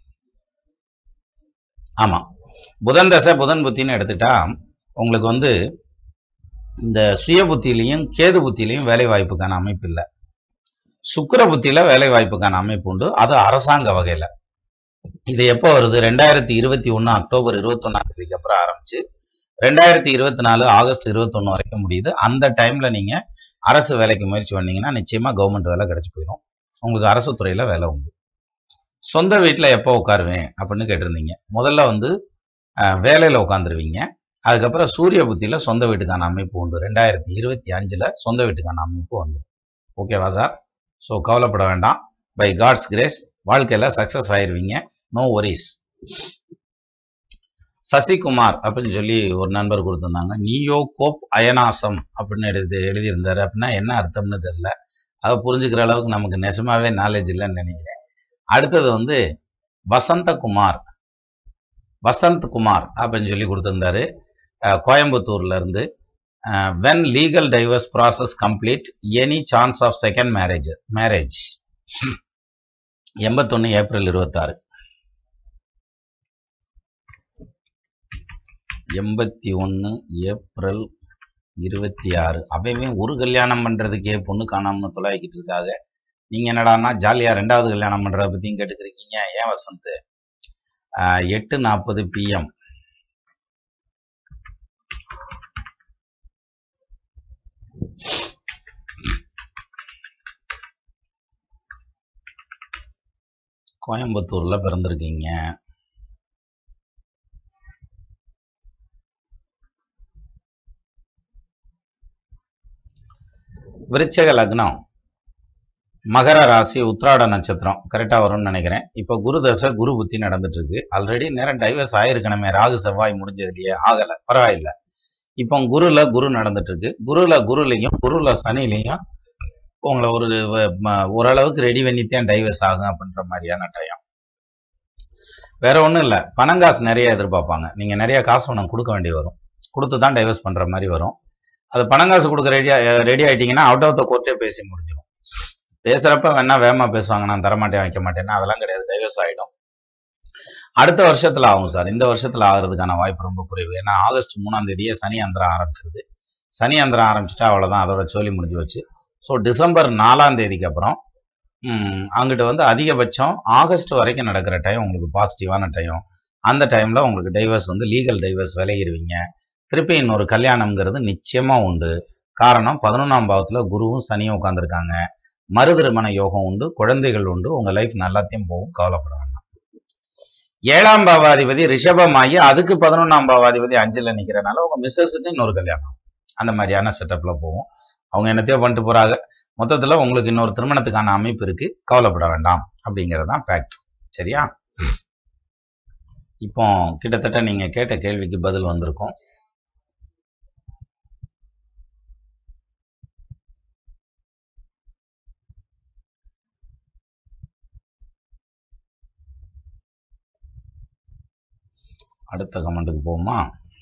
Speaker 1: ஆமா புதன் தசை புதன் புத்தின்னு எடுத்துக்கிட்டா உங்களுக்கு வந்து இந்த சுய புத்தியிலையும் கேது புத்தியிலையும் வேலை வாய்ப்புக்கான அமைப்பு இல்லை சுக்கிர புத்தியில வேலை வாய்ப்புக்கான அமைப்பு உண்டு அது அரசாங்க வகையில இது எப்போ வருது ரெண்டாயிரத்தி இருபத்தி ஒன்று அக்டோபர் இருபத்தொன்னாம் தேதிக்கு அப்புறம் ஆரம்பிச்சு ரெண்டாயிரத்தி இருபத்தி நாலு ஆகஸ்ட் இருபத்தொன்னு வரைக்கும் முடியுது அந்த டைம்ல நீங்க அரசு வேலைக்கு முயற்சி பண்ணீங்கன்னா நிச்சயமா கவர்மெண்ட் வேலை கிடைச்சு போயிடும் உங்களுக்கு அரசு துறையில வேலை உண்டு சொந்த வீட்டில் எப்போ உட்காருவேன் அப்படின்னு கேட்டிருந்தீங்க முதல்ல வந்து அஹ், வேலையில உட்காந்துருவீங்க அதுக்கப்புறம் சூரிய புத்தியில சொந்த வீட்டுக்கான அமைப்பு உண்டு ரெண்டாயிரத்தி இருபத்தி அஞ்சுல சொந்த வீட்டுக்கான அமைப்பு வந்து ஓகேவா சார் ஸோ கவலைப்பட வேண்டாம் பை காட்ஸ் கிரேஸ் வாழ்க்கையில சக்சஸ் ஆயிருவீங்க நோ ஒரிஸ் சசிகுமார் அப்படின்னு சொல்லி ஒரு நண்பர் கொடுத்திருந்தாங்க நியோ கோப் அயனாசம் அப்படின்னு எழுதி எழுதியிருந்தாரு அப்படின்னா என்ன அர்த்தம்னு தெரியல அதை புரிஞ்சுக்கிற அளவுக்கு நமக்கு நெசமாவே நாலேஜ் இல்லைன்னு நினைக்கிறேன் அடுத்தது வந்து வசந்தகுமார் வசந்த் குமார் அப்படின்னு சொல்லி கொடுத்திருந்தாரு அஹ், கோயம்புத்தூர்ல இருந்து when legal divorce process complete any chance of second marriage marriage எண்பத்தொன்னு ஏப்ரல் இருபத்தாறு எண்பத்தி ஒன்று ஏப்ரல் இருபத்தி ஆறு அப்பயுமே ஒரு கல்யாணம் பண்றதுக்கே பொண்ணு காணாம தொலாய்க்கிட்டு இருக்காங்க நீங்க என்னடான்னா ஜாலியா ரெண்டாவது கல்யாணம் பண்றத பத்தியும் கேட்டுக்கிறீங்க ஏன் வசந்த் ஆஹ், எட்டு நாற்பது பிஎம் கோயம்புத்தூர்ல பிறந்திருக்கீங்க விருச்சக லக்னம் மகர ராசி உத்ராட நட்சத்திரம் கரெக்டா வரும்னு நினைக்கிறேன் இப்போ குரு தசை குரு புத்தி நடந்துட்டு இருக்கு ஆல்ரெடி நேரம் டைவர்ஸ் ஆயிருக்கணுமே ராகு செவ்வாய் முடிஞ்சதுலயே ஆகல பரவாயில்ல இப்போ குருல குரு நடந்துட்டு இருக்கு குருல குருலையும் குருல சனிலையும் உங்களை ஒரு வ- ம- ஓரளவுக்கு ரெடி பண்ணித்தான் டைவர்ஸ் ஆகும் அப்படின்ற மாதிரியான டைம் வேற ஒண்ணும் இல்ல பணங்காசு நிறைய எதிர்பார்ப்பாங்க நீங்க நிறைய காசு பணம் கொடுக்க வேண்டி வரும் கொடுத்து தான் டைவர்ஸ் பண்ற மாதிரி வரும் அது பணங்காசு கொடுக்க ரெடி ரெடி ஆயிட்டீங்கன்னா அவுட் ஆஃப் த கோர்ட்டே பேசி முடிஞ்சிடும் பேசுறப்ப வேணா வேகமா பேசுவாங்க நான் தரமாட்டேன் வைக்க மாட்டேன்னா அதெல்லாம் கிடையாது டைவர்ஸ் ஆயிடும் அடுத்த வருஷத்துல ஆகும் சார் இந்த வருஷத்துல ஆகுறதுக்கான வாய்ப்பு ரொம்ப குறைவு ஏன்னா ஆகஸ்ட் மூணாம் தேதியே சனி அந்தரம் ஆரம்பிச்சிருது சனி அந்தரம் ஆரம்பிச்சிட்டா அவ்வளவுதான் அதோட சோலி முடிஞ்சு வச்சு ஸோ டிசம்பர் நாலாம் தேதிக்கு அப்புறம் ம், அங்கிட்டு வந்து அதிகபட்சம் ஆகஸ்ட் வரைக்கும் நடக்கிற டைம் உங்களுக்கு பாசிட்டிவான டைம் அந்த டைம்ல உங்களுக்கு டைவர்ஸ் வந்து லீகல் டைவர்ஸ் விலகிடுவீங்க திருப்பி இன்னொரு கல்யாணம்ங்கிறது நிச்சயமா உண்டு காரணம் பதினொன்றாம் பாவத்துல குருவும் சனியும் உட்காந்துருக்காங்க மறு திருமண யோகம் உண்டு குழந்தைகள் உண்டு உங்க லைஃப் நல்லாத்தையும் போகும் கவலைப்பட வேண்டாம் ஏழாம் பாவாதிபதி ரிஷபமாகி அதுக்கு பதினொன்றாம் பாவாதிபதி அஞ்சுல நிக்கிறனால உங்க மிஸ்ஸஸுக்கு இன்னொரு கல்யாணம் அந்த மாதிரியான செட்டப்ல போகும் அவங்க என்னத்தையோ பண்ணிட்டு போறாங்க மொத்தத்துல உங்களுக்கு இன்னொரு திருமணத்துக்கான அமைப்பு இருக்கு கவலைப்பட வேண்டாம் அப்படிங்கிறது தான் ஃபேக்ட் சரியா இப்போ கிட்டத்தட்ட நீங்க கேட்ட கேள்விக்கு பதில் வந்திருக்கும் அடுத்த கமெண்ட்டுக்கு போவோமா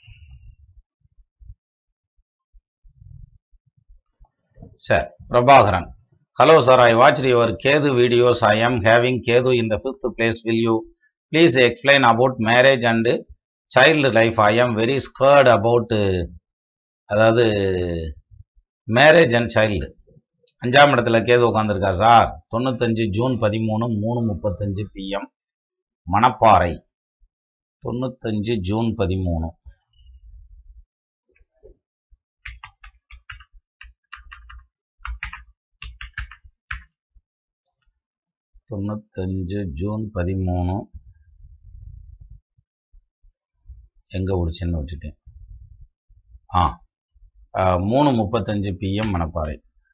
Speaker 1: sir Prabhakaran hello sir I watch your Ketu videos I am having Ketu in the fifth place will you please explain about marriage and child life I am very scared about அதாவது மேரேஜ் அண்ட் சைல்டு அஞ்சாம் இடத்துல கேது உட்காந்துருக்கா sir தொண்ணூத்தஞ்சு June பதிமூணு மூணு முப்பத்தஞ்சு PM Manapparai தொண்ணூத்தஞ்சு June பதிமூணு தொண்ணூத்தஞ்சு ஜூன் பதிமூணு எங்க முடிச்சுன்னு விட்டுட்டேன் ஆ ஆ, மூணு முப்பத்தஞ்சு பிஎம் மணப்பாறை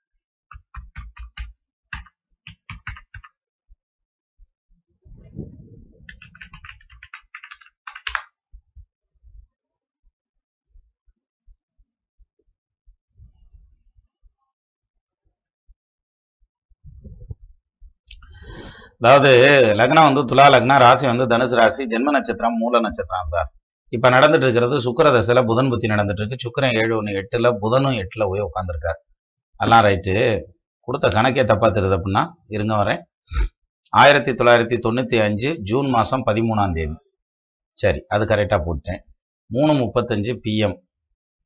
Speaker 1: அதாவது லக்னம் வந்து துலா லக்னம் ராசி வந்து தனுசு ராசி ஜென்ம நட்சத்திரம் மூல நட்சத்திரம் சார் இப்ப நடந்துட்டு இருக்கிறது சுக்கிர தசையில புதன் புத்தி நடந்துட்டு இருக்கு சுக்கிரன் ஏழு ஒன்று எட்டுல புதனும் எட்டுல போய் உட்காந்துருக்காரு எல்லாம் ரைட்டு கொடுத்த கணக்கே தப்பா தெரியுது அப்படின்னா இருங்க வரேன் ஆயிரத்தி தொள்ளாயிரத்தி தொண்ணூத்தி அஞ்சு ஜூன் மாசம் பதிமூணாம் தேதி சரி அது கரெக்டா போட்டேன் மூணு முப்பத்தஞ்சு பிஎம்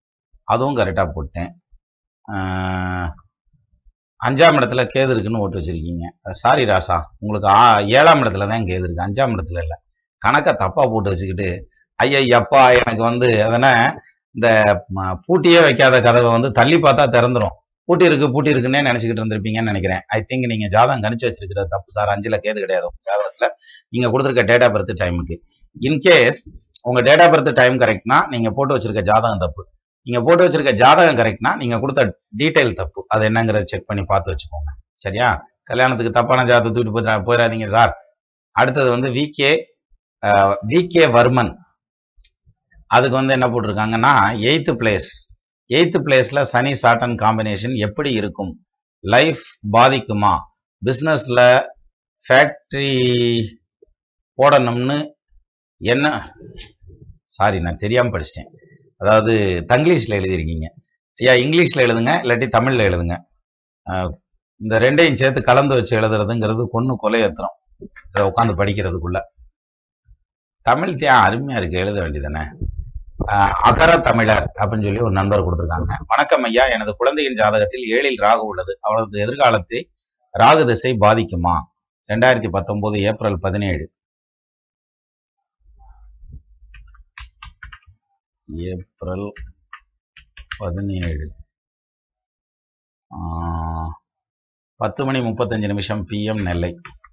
Speaker 1: அதுவும் கரெக்டாக போட்டேன் ஆஹ், அஞ்சாம் இடத்துல கேது இருக்குன்னு ஓட்டு வச்சிருக்கீங்க சாரி ராசா உங்களுக்கு ஆ- ஏழாம் இடத்துல தான் கேது இருக்கு அஞ்சாம் இடத்துல இல்லை கணக்கை தப்பா போட்டு வச்சுக்கிட்டு ஐயா அப்பா எனக்கு வந்து அதனை இந்த ம, பூட்டியே வைக்காத கதவை வந்து தள்ளி பார்த்தா திறந்துரும் பூட்டி இருக்கு பூட்டி இருக்குன்னே நினைச்சுக்கிட்டு இருந்திருப்பீங்கன்னு நினைக்கிறேன் ஐ திங்க் நீங்க ஜாதகம் கணிச்சு வச்சிருக்கிறது தப்பு சார் அஞ்சுல கேது கிடையாது உங்க ஜாதகத்துல நீங்க கொடுத்துருக்க டேட் ஆஃப் பர்த் டைமுக்கு இன்கேஸ் உங்க டேட் ஆஃப் பர்த் டைம் கரெக்ட்னா நீங்க போட்டு வச்சிருக்க ஜாதகம் தப்பு நீங்க போட்டு வச்சிருக்க ஜாதகம் கரெக்ட்னா நீங்க கொடுத்த டீடைல் தப்பு அது என்னங்கிறத செக் பண்ணி பார்த்து வச்சுக்கோங்க சரியா கல்யாணத்துக்கு தப்பான ஜாதகத்தை தூக்கிட்டு போய் போயிடாதீங்க சார் அடுத்தது வந்து விகே விகே வர்மன் அதுக்கு வந்து என்ன போட்டிருக்காங்கன்னா எயித்து பிளேஸ் எயித்து பிளேஸ்ல சனி சாட்டன் காம்பினேஷன் எப்படி இருக்கும் லைஃப் பாதிக்குமா பிஸ்னஸ்ல ஃபேக்டரி போடணும்னு என்ன சாரி நான் தெரியாம படிச்சிட்டேன் அதாவது தங்கிலீஷ்ல எழுதியிருக்கீங்க ஐயா இங்கிலீஷ்ல எழுதுங்க இல்லாட்டி தமிழ்ல எழுதுங்க அஹ், இந்த ரெண்டையும் சேர்த்து கலந்து வச்சு எழுதுறதுங்கிறது கொன்னு கொலையத்துறோம் இதை உட்காந்து படிக்கிறதுக்குள்ள தமிழ் தியா அருமையா இருக்கு எழுத வேண்டியதானே அகர தமிழர் அப்படின்னு சொல்லி ஒரு நண்பர் கொடுத்திருக்காங்க வணக்கம் ஐயா எனது குழந்தையின் ஜாதகத்தில் ஏழில் ராகு உள்ளது அவளது எதிர்காலத்தை ராகு திசை பாதிக்குமா ரெண்டாயிரத்தி பத்தொன்பது ஏப்ரல் பதினேழு ஏப்ரல் பதினேழு ஆஹ், பத்து மணி முப்பத்தஞ்சு நிமிஷம் பிஎம் நெல்லை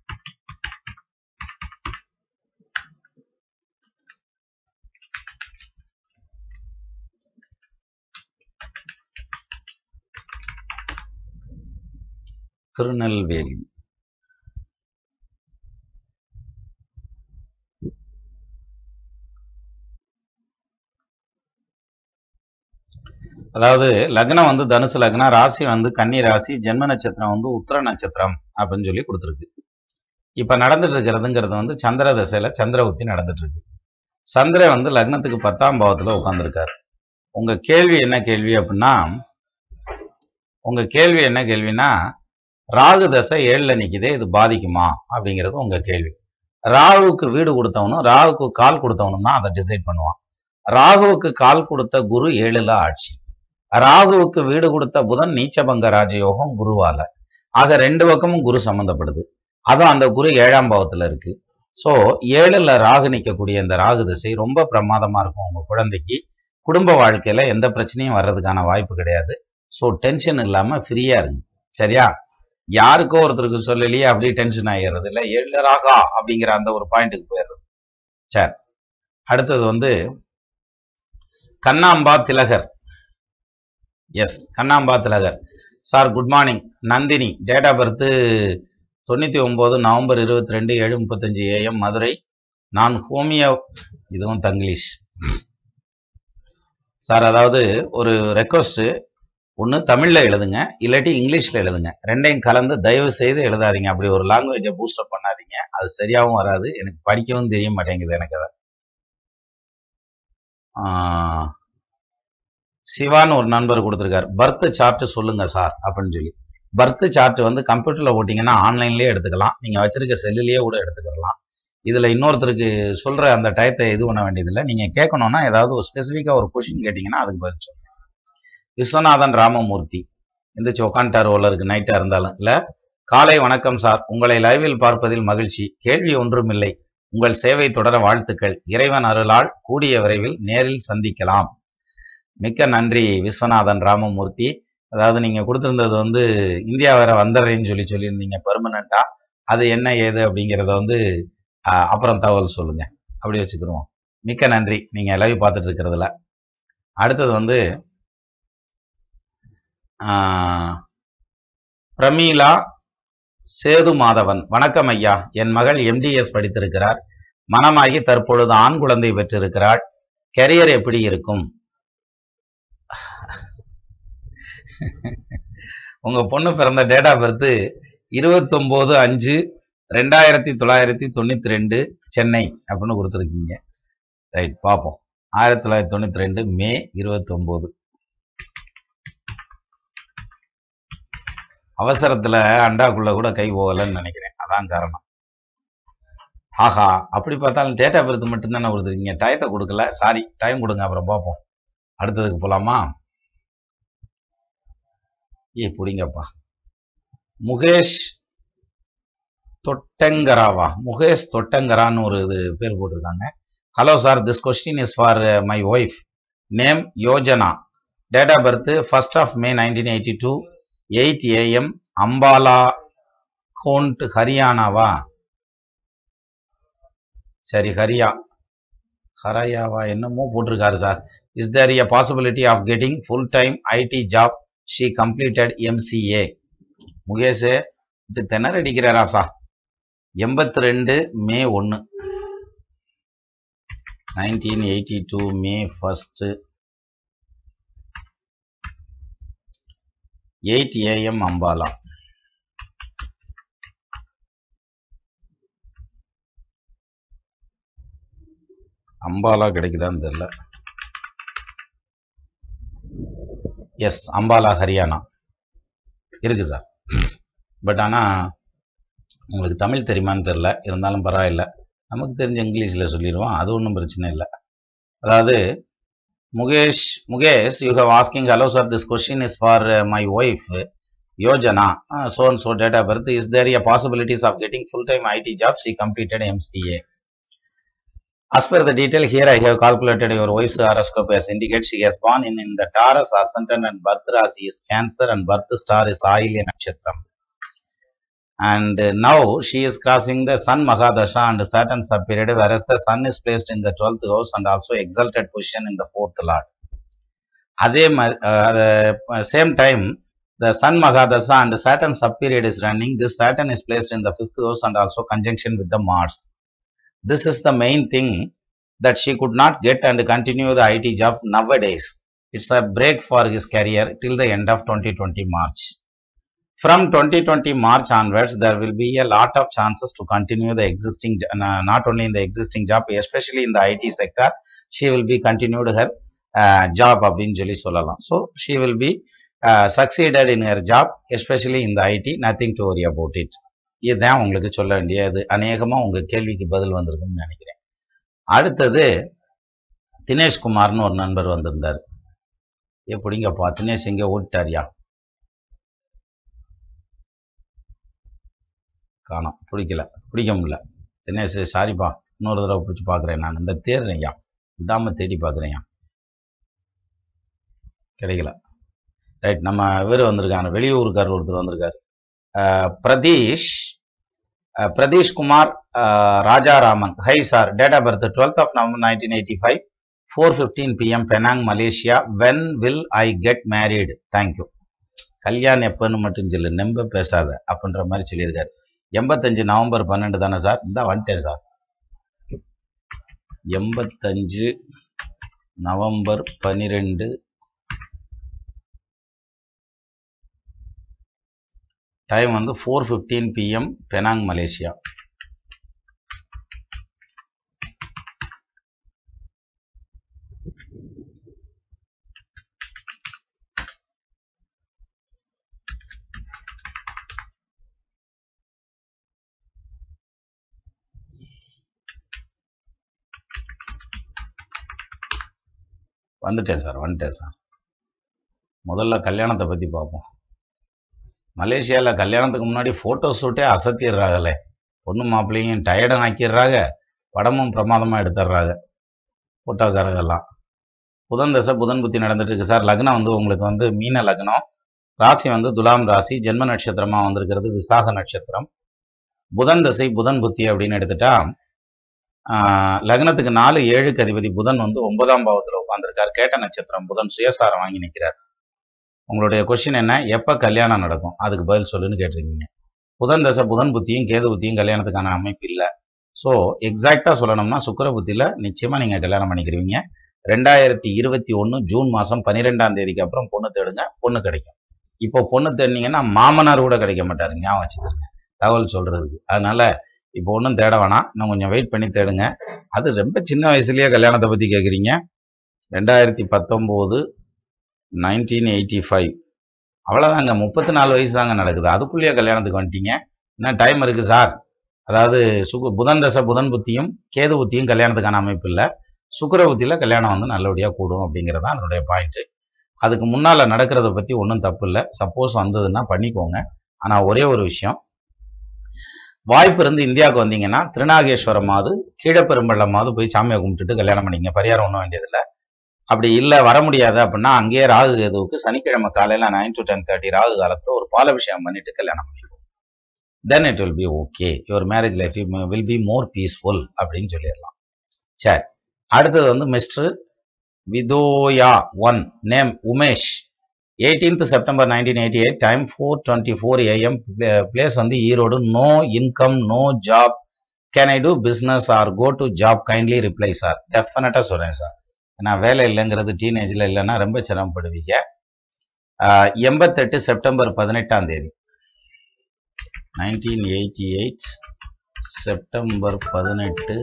Speaker 1: திருநெல்வேலி அதாவது லக்னம் வந்து தனுசு லக்னம் ராசி வந்து கன்னி ராசி ஜென்ம நட்சத்திரம் வந்து உத்திர நட்சத்திரம் அப்படின்னு சொல்லி கொடுத்துருக்கு இப்ப நடந்துட்டு இருக்கிறதுங்கிறது வந்து சந்திர தசையில சந்திரவுத்தி நடந்துட்டு இருக்கு சந்திரன் வந்து லக்னத்துக்கு பத்தாம் பாவத்துல உட்கார்ந்துருக்காரு உங்க கேள்வி என்ன கேள்வி அப்படின்னா உங்க கேள்வி என்ன கேள்வினா ராகு தசை ஏழுல நிக்குதே இது பாதிக்குமா அப்படிங்கிறது உங்க கேள்வி ராகுவுக்கு வீடு கொடுத்தவனும் ராகுக்கு கால் கொடுத்தவனும் தான் அதை டிசைட் பண்ணுவான் ராகுவுக்கு கால் கொடுத்த குரு ஏழுல ஆட்சி ராகுவுக்கு வீடு கொடுத்த புதன் நீச்சபங்க ராஜயோகம் குருவால ஆக ரெண்டு பக்கமும் குரு சம்பந்தப்படுது அதுவும் அந்த குரு ஏழாம் பாவத்துல இருக்கு சோ ஏழுல ராகு நிக்கக்கூடிய இந்த ராகு திசை ரொம்ப பிரமாதமா இருக்கும் உங்க குழந்தைக்கு குடும்ப வாழ்க்கையில எந்த பிரச்சனையும் வர்றதுக்கான வாய்ப்பு கிடையாது சோ டென்ஷன் இல்லாம ஃப்ரீயா இருங்க சரியா யாருக்கோ ஒருத்தருக்கு சொல்லலையே அப்படியே டென்ஷன் ஆகிடுறது இல்ல ஏழுல ராகா அப்படிங்கிற அந்த ஒரு பாயிண்ட்டுக்கு போயிடுறது சரி அடுத்தது வந்து Kannamba Thilagar yes Kannamba Thilagar sir good morning Nandini date of birth தொண்ணூற்றி ஒம்பது நவம்பர் இருபத்தி ரெண்டு ஏழு முப்பத்தஞ்சு ஏஎம் மதுரை நான் ஹோமியோ இதுவும் தங்கிலீஷ் சார் அதாவது ஒரு ரெக்வஸ்ட் ஒன்று தமிழில் எழுதுங்க இல்லாட்டி இங்கிலீஷில் எழுதுங்க ரெண்டையும் கலந்து தயவு செய்து எழுதாதீங்க அப்படி ஒரு லாங்குவேஜை பூஸ்டப் பண்ணாதீங்க அது சரியாகவும் வராது எனக்கு படிக்கவும் தெரிய மாட்டேங்குது எனக்கு அதை ஆஹ், சிவான்னு ஒரு நண்பர் கொடுத்துருக்காரு பர்த் சார்ட் சொல்லுங்க சார் அப்படின்னு சொல்லி பர்த் சார்ட் வந்து கம்ப்யூட்டர்ல போட்டிங்கன்னா ஆன்லைன்லயே எடுத்துக்கலாம் நீங்க வச்சிருக்க செல்லுலயே கூட எடுத்துக்கலாம் இதுல இன்னொருத்தருக்கு சொல்ற அந்த டயத்தை இது பண்ண வேண்டியதில்லை நீங்க கேட்கணும்னா ஏதாவது ஒரு ஸ்பெசிஃபிக்கா ஒரு கொஷின் கேட்டீங்கன்னா அதுக்கு பதில் சொல்லுங்க விஸ்வநாதன் ராமமூர்த்தி எந்திரிச்சு உட்காந்துட்டார் உள்ள இருக்கு நைட்டா இருந்தாலும் இல்ல காலை வணக்கம் சார் உங்களை லைவில் பார்ப்பதில் மகிழ்ச்சி கேள்வி ஒன்றும் இல்லை உங்கள் சேவை தொடர வாழ்த்துக்கள் இறைவன் அருளால் கூடிய விரைவில் நேரில் சந்திக்கலாம் மிக்க நன்றி விஸ்வநாதன் ராமமூர்த்தி அதாவது நீங்க கொடுத்திருந்தது வந்து இந்தியா வேற வந்துடுறேன்னு சொல்லி சொல்லியிருந்தீங்க பெர்மனண்டா அது என்ன ஏது அப்படிங்கிறத வந்து ஆஹ், அப்புறம் தகவல் சொல்லுங்க அப்படி வச்சுக்கிருவோம் மிக்க நன்றி நீங்க லைவ் பார்த்துட்டு இருக்கிறதுல அடுத்தது வந்து ஆஹ், பிரமீளா சேது மாதவன் வணக்கம் ஐயா என் மகள் எம்டிஎஸ் படித்திருக்கிறார் மனமாகி தற்பொழுது ஆண் குழந்தை பெற்றிருக்கிறாள் கெரியர் எப்படி இருக்கும் உங்க பொண்ணு பிறந்த டேட் ஆஃப் பர்த் இருபத்தொன்பது அஞ்சு ரெண்டாயிரத்தி தொள்ளாயிரத்தி தொண்ணூத்தி ரெண்டு சென்னை அப்படின்னு கொடுத்துருக்கீங்க ரைட் பார்ப்போம் ஆயிரத்தி தொள்ளாயிரத்தி தொண்ணூத்தி ரெண்டு மே இருபத்தொன்பது அவசரத்துல அண்டாக்குள்ள கூட கை போகலன்னு நினைக்கிறேன் அதான் காரணம் ஆஹா அப்படி பார்த்தாலும் டேட் ஆஃப் பர்த் மட்டும்தானே கொடுத்துருக்கீங்க டயத்தை கொடுக்கல சாரி டைம் கொடுங்க அப்புறம் பார்ப்போம் அடுத்ததுக்கு போலாமா ஏ புடிங்கப்பா முகேஷ் தொட்டங்கராவா முகேஷ் தொட்டங்கரான்னு ஒரு இது பேர் போட்டிருக்காங்க hello sir this question is for my wife name Yojana date of birth first of May nineteen eighty two eight AM Ambala கோண்ட் ஹரியானாவா சரி ஹரியா ஹரையாவா என்னமோ போட்டிருக்காரு sir is there a possibility of getting full time IT job she completed MCA Mukesh இது திணற அடிக்கிறாரா சா எண்பத்தி ரெண்டு மே ஒன்று nineteen eighty two May first eight AM Ambala Ambala கிடைக்குதான்னு தெரியல எஸ் அம்பாலா ஹரியானா இருக்கு சார் பட் ஆனால் உங்களுக்கு தமிழ் தெரியுமான்னு தெரில இருந்தாலும் பரவாயில்ல நமக்கு தெரிஞ்ச இங்கிலீஷில் சொல்லிடுவோம் அது ஒன்றும் பிரச்சனை இல்லை அதாவது Mukesh Mukesh you have asking hello sir this question is for my wife Yojana so and so date of birth is there a possibilities of getting full time IT job she completed MCA as per the detail here I have calculated your wife's horoscope as indicates she has born in, in the Taurus ascendant and birth rasi is Cancer and birth star is Ailya Nakshatram and uh, now she is crossing the Sun Mahadasha and Saturn subperiod whereas the Sun is placed in the 12th house and also exalted position in the 4th lord அதே மாதிரி same time the Sun Mahadasha and Saturn subperiod is running. This Saturn is placed in the fifth house and also conjunction with the Mars. This is the main thing that she could not get and continue the IT job nowadays. It's a break for his career till the end of 2020 March. From 2020 March onwards, there will be a lot of chances to continue the existing, j- uh, not only in the existing job, especially in the IT sector, she will be continued her uh, job அப்படின்னு சொல்லி சொல்லலாம். So, she will be uh, succeeded in her job, especially in the IT, nothing to worry about it. இதுதான் உங்களுக்கு சொல்ல வேண்டியது அநேகமா உங்க கேள்விக்கு பதில் வந்திருக்கும்னு நினைக்கிறேன் அடுத்தது தினேஷ் குமார்னு ஒரு நண்பர் வந்திருந்தார் எப்படிங்கப்பா தினேஷ் இங்க ஓட்டாரியா காணோம் பிடிக்கல பிடிக்க முடியல தினேஷ் சாரிப்பா இன்னொரு தடவை பிடிச்சி பார்க்குறேன் நான் இந்த தேடுறேன்யா விடாம தேடி பார்க்குறேன்யா கிடைக்கல ரைட் நம்ம இவர் வந்திருக்காங்க வெளியூருக்கார் ஒருத்தர் வந்திருக்காரு அஹ், பிரதீஷ் அஹ், பிரதீஷ் குமார் அஹ், Rajaraman hi sir date of birth twelfth of November nineteen eighty five four fifteen PM Penang Malaysia when will I get married thank you கல்யாணம் எப்பன்னு மட்டும் சொல்லு நம்ப பேசாத அப்படின்ற மாதிரி சொல்லியிருக்காரு எண்பத்தஞ்சு நவம்பர் பன்னெண்டு தானே சார் இந்த வந்துட்டேன் சார் எண்பத்தஞ்சு நவம்பர் பன்னிரெண்டு டைம் வந்து four fifteen PM Penang Malaysia வந்துட்டேன் சார் வந்துட்டேன் சார் முதல்ல கல்யாணத்தை பற்றி பார்ப்போம் மலேசியாவில் கல்யாணத்துக்கு முன்னாடி ஃபோட்டோ ஷூட்டே அசத்திடுறாங்களே பொண்ணு மாப்பிள்ளையும் டயர்டும் ஆக்கிடுறாங்க படமும் பிரமாதமாக எடுத்துடுறாங்க ஃபோட்டோக்காரங்கெல்லாம் புதன் தசை புதன் புத்தி நடந்துட்டு இருக்கு சார் லக்னம் வந்து உங்களுக்கு வந்து மீன லக்னம் ராசி வந்து துலாம் ராசி ஜென்ம நட்சத்திரமா வந்திருக்கிறது விசாக நட்சத்திரம் புதன் தசை புதன் புத்தி அப்படின்னு எடுத்துட்டா ஆஹ், லக்னத்துக்கு நாலு ஏழுக்கு அதிபதி புதன் வந்து ஒன்பதாம் பாவத்தில் உட்கார்ந்திருக்கார் கேட்ட நட்சத்திரம் புதன் சுயசாரம் வாங்கி நிற்கிறார் உங்களுடைய கொஸ்டின் என்ன எப்போ கல்யாணம் நடக்கும் அதுக்கு பதில் சொல்லுன்னு கேட்டிருக்கீங்க புதன் தசை புதன் புத்தியும் கேது புத்தியும் கல்யாணத்துக்கான அமைப்பு இல்லை ஸோ எக்ஸாக்டாக சொல்லணும்னா சுக்கிர புத்தியில் நிச்சயமாக நீங்கள் கல்யாணம் பண்ணிக்கிறீங்க ரெண்டாயிரத்தி இருபத்தி ஒன்று ஜூன் மாதம் பன்னிரெண்டாம் தேதிக்கு அப்புறம் பொண்ணு தேடுங்க பொண்ணு கிடைக்கும் இப்போ பொண்ணு தேடினீங்கன்னா மாமனார் கூட கிடைக்க மாட்டாரு ஞாபகம் வச்சுக்கிறேங்க தகவல் சொல்றதுக்கு அதனால இப்போ ஒன்றும் தேட வேணாம் இன்னும் கொஞ்சம் வெயிட் பண்ணி தேடுங்க அது ரொம்ப சின்ன வயசுலயே கல்யாணத்தை பற்றி கேட்குறீங்க ரெண்டாயிரத்தி பத்தொம்போது நைன்டீன் எயிட்டி ஃபைவ் அவ்வளோதாங்க முப்பத்தி நாலு வயசு தாங்க நடக்குது அதுக்குள்ளேயே கல்யாணத்துக்கு வந்துட்டீங்க இன்னும் டைம் இருக்கு சார் அதாவது சுகு புதன் தசை புதன் புத்தியும் கேது புத்தியும் கல்யாணத்துக்கான அமைப்பு இல்லை சுக்கிர புத்தியில் கல்யாணம் வந்து நல்லபடியாக கூடும் அப்படிங்கிறது தான் அதனுடைய பாயிண்ட் அதுக்கு முன்னால நடக்கிறத பத்தி ஒன்றும் தப்பு இல்லை சப்போஸ் வந்ததுன்னா பண்ணிக்கோங்க ஆனா ஒரே ஒரு விஷயம் வாய்ப்பு இருந்து இந்தியாவுக்கு வந்தீங்கன்னா திருநாகேஸ்வரமாவது கீழப்பெரும்பள்ளமாவது போய் சாமியை கும்பிட்டுட்டு கல்யாணம் பண்ணிங்க பரிகாரம் ஒன்றும் வேண்டியதில்லை அப்படி இல்லை வர முடியாது அப்படின்னா அங்கேயே ராகு கேதுவுக்கு சனிக்கிழமை காலையில் nine to ten thirty Rahu காலத்தில் ஒரு பாலபிஷேகம் பண்ணிட்டு கல்யாணம் பண்ணிக்கோ then it will be okay your marriage life will be more peaceful அப்படின்னு சொல்லிடலாம் சரி அடுத்தது வந்து மிஸ்டர் விதோயா one name Umesh eighteenth September nineteen eighty eight time four twenty four AM place வந்து Erode no income no job can I do business or go to job kindly reply sir டெஃபினட்டாக சொல்கிறேன் sir நான் வேலை இல்லைங்கிறது டீனேஜில் இல்லைன்னா ரொம்ப சிரமப்படுவீங்க ஆஹ் எண்பத்தெட்டு செப்டம்பர் பதினெட்டாம் தேதி நைன்டீன் எயிட்டி எயிட் செப்டம்பர் பதினெட்டு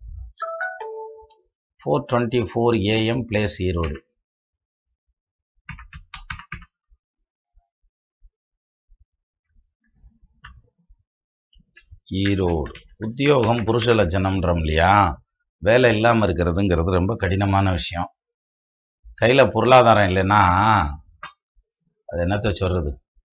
Speaker 1: four twenty four AM place Erode Erode உத்தியோகம் புருஷ லட்சணம்ன்றோம் இல்லையா வேலை இல்லாமல் இருக்கிறதுங்கிறது ரொம்ப கடினமான விஷயம் கையில் பொருளாதாரம் இல்லைன்னா அது என்னத்த சொல்றது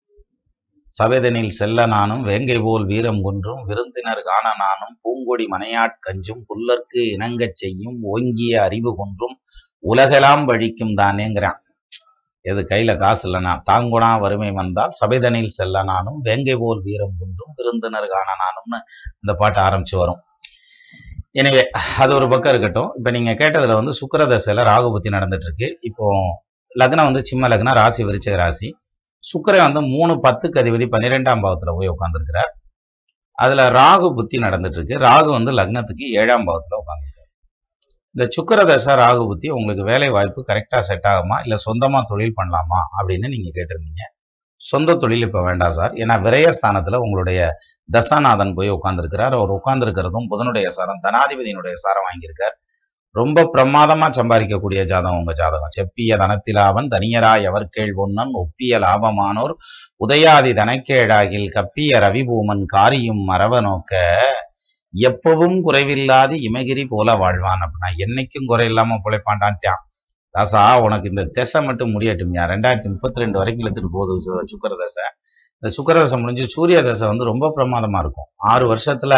Speaker 1: சவேதனில் செல்ல நானும் வேங்கை போல் வீரம் குன்றும் விருந்தினர் காண நானும் பூங்கொடி மனையாட்கஞ்சும் புல்லர்க்கு இணங்கச் செய்யும் ஓங்கிய அறிவு குன்றும் உலகெல்லாம் வழிக்கும் தானேங்கிறான் எது கையில காசு இல்லைனா தாங்குணா வறுமை வந்தால் சபைதனில் செல்ல நானும் வேங்கை போல் வீரம் குன்றும் விருந்தினர் காண நானும்னு இந்த பாட்டு ஆரம்பிச்சு வரும் எனவே அது ஒரு பக்கம் இருக்கட்டும் இப்ப நீங்க கேட்டதுல வந்து சுக்கிர தசையில ராகு புத்தி நடந்துட்டு இருக்கு இப்போ லக்னம் வந்து சிம்ம லக்னம் ராசி விருச்சிக ராசி சுக்கிரன் வந்து மூணு பத்துக்கு அதிபதி பன்னிரெண்டாம் பாவத்துல போய் உட்காந்துருக்கிறார் அதுல ராகு புத்தி நடந்துட்டு இருக்கு ராகு வந்து லக்னத்துக்கு ஏழாம் பாவத்துல உட்காந்துருக்காரு இந்த சுக்கிர தசை ராகு புத்தி உங்களுக்கு வேலை வாய்ப்பு கரெக்டா செட் ஆகுமா இல்ல சொந்தமா தொழில் பண்ணலாமா அப்படின்னு நீங்க கேட்டிருந்தீங்க சொந்த தொழில் இப்ப வேண்டாம் சார் ஏன்னா விரயஸ்தானத்துல உங்களுடைய தசாநாதன் போய் உட்கார்ந்துருக்கிறார் அவர் உட்கார்ந்துருக்கிறதும் புதனுடைய சாரம் தனாதிபதியினுடைய சாரம் வாங்கியிருக்கார் ரொம்ப பிரமாதமா சம்பாதிக்கக்கூடிய ஜாதகம் உங்க ஜாதகம் செப்பிய தனத்திலாவன் தனியராய் அவர் கேள்வொன்னன் ஒப்பிய லாபமானோர் உதயாதி தனக்கேழாகில் கப்பிய ரவிபூமன் காரியும் மரப நோக்க எப்பவும் குறைவில்லாது இமகிரி போல வாழ்வான் அப்படின்னா என்னைக்கும் குறை இல்லாம பிழைப்பான்டான்ட்டான் ராசா உனக்கு இந்த திசை மட்டும் முடியட்டும்யா ரெண்டாயிரத்தி முப்பத்தி ரெண்டு வரைக்கும் இழுத்துட்டு போகுது சு- சுக்கிர தசை இந்த சுக்கிர தசை முடிஞ்சு சூரிய தசை வந்து ரொம்ப பிரமாதமா இருக்கும் ஆறு வருஷத்துல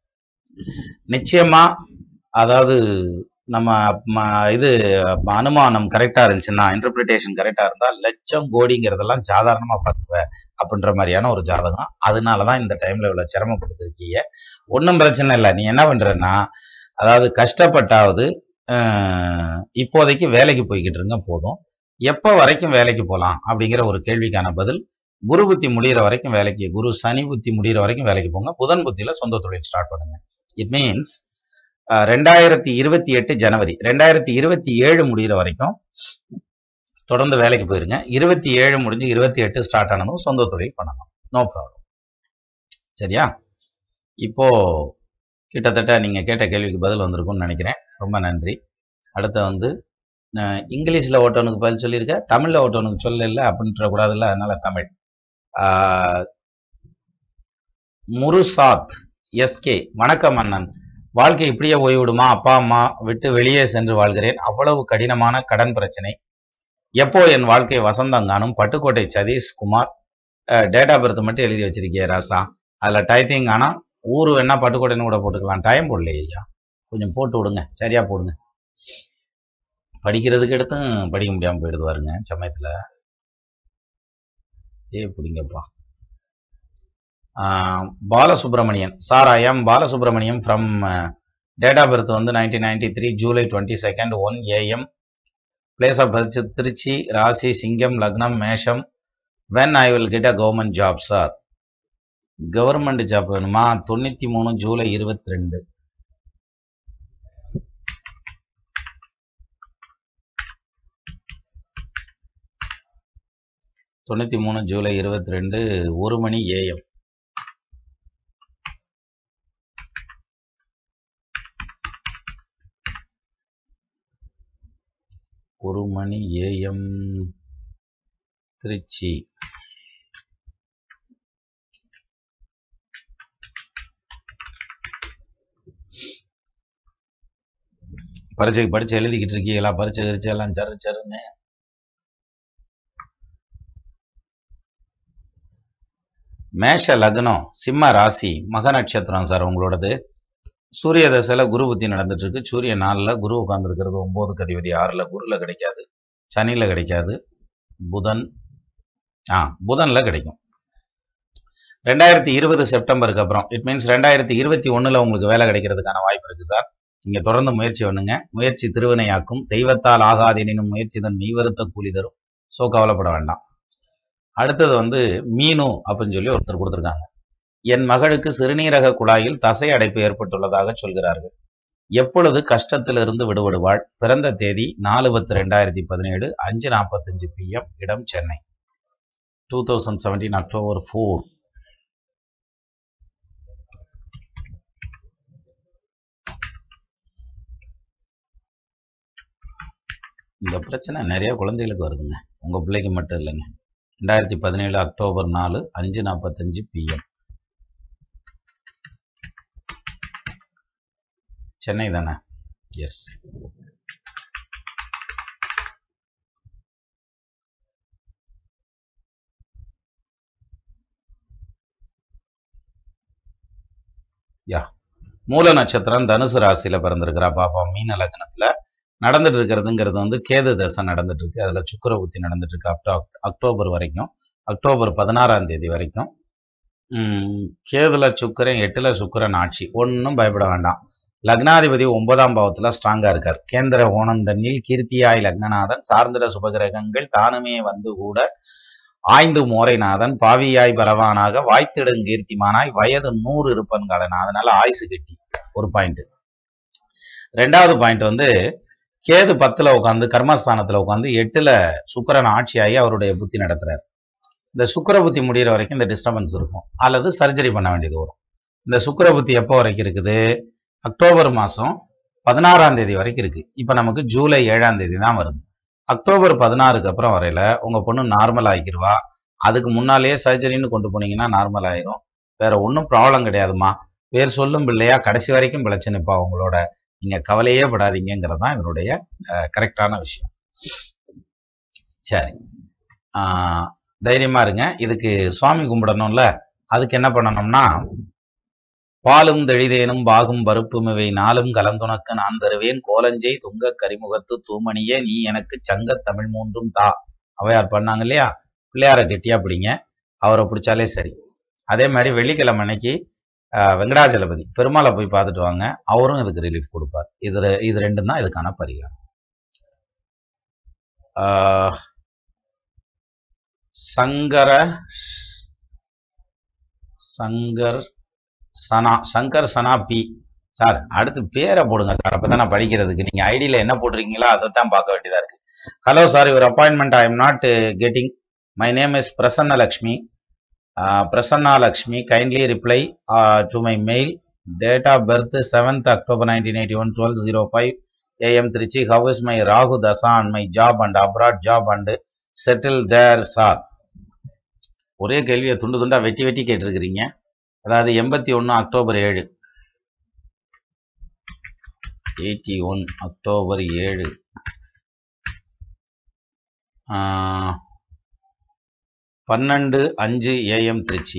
Speaker 1: நிச்சயமா அதாவது நம்ம ம- இது ம- அனுமானம் கரெக்டா இருந்துச்சுன்னா இன்டர்பிரிட்டேஷன் கரெக்டா இருந்தா லட்சம் கோடிங்கிறதெல்லாம் சாதாரணமா பார்த்துப்ப அப்படின்ற மாதிரியான ஒரு ஜாதகம் அதனாலதான் இந்த டைம்ல இவ்வளவு சிரமப்பட்டு இருக்கீங்க ஒன்றும் பிரச்சனை இல்லை நீ என்ன பண்றன்னா அதாவது கஷ்டப்பட்டாவது அஹ், இப்போதைக்கு வேலைக்கு போய்கிட்டு இருங்க போதும் எப்போ வரைக்கும் வேலைக்கு போகலாம் அப்படிங்கிற ஒரு கேள்விக்கான பதில் குரு புத்தி முடியிற வரைக்கும் வேலைக்கு குரு சனி புத்தி முடியிற வரைக்கும் வேலைக்கு போங்க புதன் புத்தியில சொந்த தொழில் ஸ்டார்ட் பண்ணுங்க இட் மீன்ஸ் ரெண்டாயிரத்தி இருபத்தி எட்டு ஜனவரி ரெண்டாயிரத்தி இருபத்தி ஏழு முடியிற வரைக்கும் தொடர்ந்து வேலைக்கு போயிருங்க இருபத்தி ஏழு முடிஞ்சு இருபத்தி எட்டு ஸ்டார்ட் ஆனதும் சொந்த தொழில் பண்ணலாம் நோ ப்ராப்ளம் சரியா இப்போ கிட்டத்தட்ட நீங்க கேட்ட கேள்விக்கு பதில் வந்திருக்கும்னு நினைக்கிறேன் ரொம்ப நன்றி அடுத்து வந்து அஹ், இங்கிலீஷ்ல ஓட்டவனுக்கு பதில் சொல்லியிருக்க தமிழ்ல ஓட்டவனுக்கு சொல்லல அப்படின்ற கூடாதுல்ல அதனால தமிழ் ஆஹ், முருசாத் எஸ்கே வணக்கம் அண்ணன் வாழ்க்கை இப்படியே ஓய்விடுமா அப்பா அம்மா விட்டு வெளியே சென்று வாழ்கிறேன் அவ்வளவு கடினமான கடன் பிரச்சனை எப்போ என் வாழ்க்கை வசந்தம் காணும் Pattukkottai Sathish Kumar date of birth மட்டும் எழுதி வச்சிருக்கிய ராசா அதுல டைத்திங் ஆனா ஊர் வேணா பட்டுக்கோட்டைன்னு கூட போட்டுக்கலாம் டைம் போடலையே ஐயா கொஞ்சம் போட்டு விடுங்க சரியா போடுங்க படிக்கிறதுக்கு எடுத்தும் படிக்க முடியாம போயிடுது பாருங்க சமயத்துல ஏ பிடிங்கப்பா ஆஹ் Balasubramanian sir I am Balasubramaniam from date of birth வந்து nineteen ninety three July twenty second one AM place of birth Trichy ராசி சிங்கம் லக்னம் மேஷம் when I will get a government job sir government job வேணுமா தொண்ணூத்தி மூணு ஜூலை இருபத்தி ரெண்டு தொண்ணூத்தி மூணு ஜூலை இருபத்தி ரெண்டு ஒரு மணி ஏஎம் ஒரு மணி ஏஎம் திருச்சி பரீட்சைக்கு படிச்சு எழுதிக்கிட்டு இருக்கீங்களா பரீட்சை கிரிச்சை எல்லாம் சரு சருன்னு மேஷ லக்னம் சிம்ம ராசி மக நட்சத்திரம் சார் உங்களோடது சூரிய தசையில குரு புத்தி நடந்துட்டு இருக்கு சூரிய நாளில் குரு உட்கார்ந்துருக்கிறது ஒன்பதுக்கு அதிபதி ஆறுல குருல கிடைக்காது சனியில கிடைக்காது புதன் ஆ புதன்ல கிடைக்கும் ரெண்டாயிரத்தி இருபது செப்டம்பருக்கு அப்புறம் இட் மீன்ஸ் ரெண்டாயிரத்தி இருபத்தி ஒண்ணுல உங்களுக்கு வேலை கிடைக்கிறதுக்கான வாய்ப்பு இருக்கு சார் நீங்க தொடர்ந்து முயற்சி பண்ணுங்க முயற்சி திருவினையாக்கும் தெய்வத்தால் ஆகாதெனினும் முயற்சி தன் மெய்வருத்த கூலி தரும் ஸோ கவலைப்பட வேண்டாம் அடுத்தது வந்து மீனு அப்படின்னு சொல்லி ஒருத்தர் கொடுத்துருக்காங்க என் மகளுக்கு சிறுநீரக குழாயில் தசை அடைப்பு ஏற்பட்டுள்ளதாக சொல்கிறார்கள் எப்பொழுது கஷ்டத்திலிருந்து விடுபடுவாள் பிறந்த தேதி நாலு பத்து ரெண்டாயிரத்தி பதினேழு அஞ்சு நாற்பத்தஞ்சு பிஎம் இடம் Chennai two thousand seventeen October four இந்த பிரச்சனை நிறைய குழந்தைகளுக்கு வருதுங்க உங்க பிள்ளைக்கு மட்டும் இல்லைங்க ரெண்டாயிரத்தி பதினேழு அக்டோபர் நாலு அஞ்சு நாற்பத்தஞ்சு பிஎம் சென்னை தானே எஸ் யா மூல நட்சத்திரம் தனுசு ராசியில பிறந்திருக்கிறா பாப்பா மீன லக்னத்துல நடந்துட்டு இருக்கிறதுங்கிறது வந்து கேது தசை நடந்துட்டு இருக்கு அதுல சுக்கர புத்தி நடந்துட்டு இருக்கு அக்டோ அக்டோபர் வரைக்கும் அக்டோபர் பதினாறாம் தேதி வரைக்கும் உம், கேதுல சுக்கரன் எட்டுல சுக்கிரன் ஆட்சி ஒன்றும் பயப்பட வேண்டாம் லக்னாதிபதி ஒன்பதாம் பாவத்துல ஸ்ட்ராங்கா இருக்கார் கேந்திர ஓணந்தனில் கீர்த்தியாய் லக்னநாதன் சார்ந்திட சுபகிரகங்கள் தானுமே வந்து கூட ஆய்ந்து மோரைநாதன் பாவியாய் பலவானாக வாய்த்திடும் கீர்த்திமானாய் வயது நூறு இருப்பன்காலன் அதனால ஆயுசு கெட்டி ஒரு பாயிண்ட் ரெண்டாவது பாயிண்ட் வந்து கேது பத்துல உட்காந்து கர்மஸ்தானத்துல உட்காந்து எட்டுல சுக்கிரன் ஆட்சியாகி அவருடைய புத்தி நடத்துறாரு இந்த சுக்கிர புத்தி முடியிற வரைக்கும் இந்த டிஸ்டர்பன்ஸ் இருக்கும் அல்லது சர்ஜரி பண்ண வேண்டியது வரும் இந்த சுக்கிர புத்தி எப்போ வரைக்கும் இருக்குது அக்டோபர் மாசம் பதினாறாம் தேதி வரைக்கும் இருக்கு இப்ப நமக்கு ஜூலை ஏழாம் தேதி தான் வருது அக்டோபர் பதினாறுக்கு அப்புறம் வரையில உங்க பொண்ணு நார்மல் ஆகிக்கிருவா அதுக்கு முன்னாலேயே சர்ஜரின்னு கொண்டு போனீங்கன்னா நார்மல் ஆயிரும் வேற ஒன்றும் ப்ராப்ளம் கிடையாதுமா பேர் சொல்லும் பிள்ளையா கடைசி வரைக்கும் பிழைச்சு நிப்பா உங்களோட நீங்க கவலையே படாதீங்கிறது தான் இதனுடைய கரெக்டான விஷயம் சரி ஆஹ், தைரியமா இருங்க இதுக்கு சுவாமி கும்பிடணும்ல அதுக்கு என்ன பண்ணணும்னா பாலும் தெளிதேனும் பாகும் பருப்பும் இவை நாளும் கலந்துனக்கு நான் தருவேன் கோலஞ்சை துங்க கரிமுகத்து தூமணியே நீ எனக்கு சங்கத் தமிழ் மூன்றும் தா அவையார் பண்ணாங்க இல்லையா பிள்ளையார கெட்டியா பிடிங்க அவரை பிடிச்சாலே சரி அதே மாதிரி வெள்ளிக்கிழமை அன்னைக்கு ஆஹ், வெங்கடாஜலபதி பெருமாளை போய் பார்த்துட்டு வாங்க அவரும் இதுக்கு ரிலீஃப் கொடுப்பார் இது ரெ- இது ரெண்டும் தான் இதுக்கான பரிகாரம் ஆஹ், சங்கர சங்கர் சனா சங்கர் சனா பி சார் அடுத்து பேரை போடுங்க சார் அப்பதான் நான் படிக்கிறதுக்கு நீங்க ஐடியில என்ன போட்டிருக்கீங்களோ அதை தான் பார்க்க வேண்டியதா இருக்கு hello sir your appointment I am not getting my name is Prasanna Lakshmi Prasanna Lakshmi kindly reply to my mail date of birth seventh October nineteen eighty one twelve zero five AM Trichy how is my Rahu dasha and my job and abroad job and settle there sir ஒரே கேள்வியை துண்டு துண்டா வெட்டி வெட்டி கேட்டிருக்கிறீங்க அதாவது எண்பத்தி ஒன்று October ஏழு எயிட்டி ஒன் அக்டோபர் ஏழு ஆஹ், பன்னெண்டு அஞ்சு ஏஎம் திருச்சி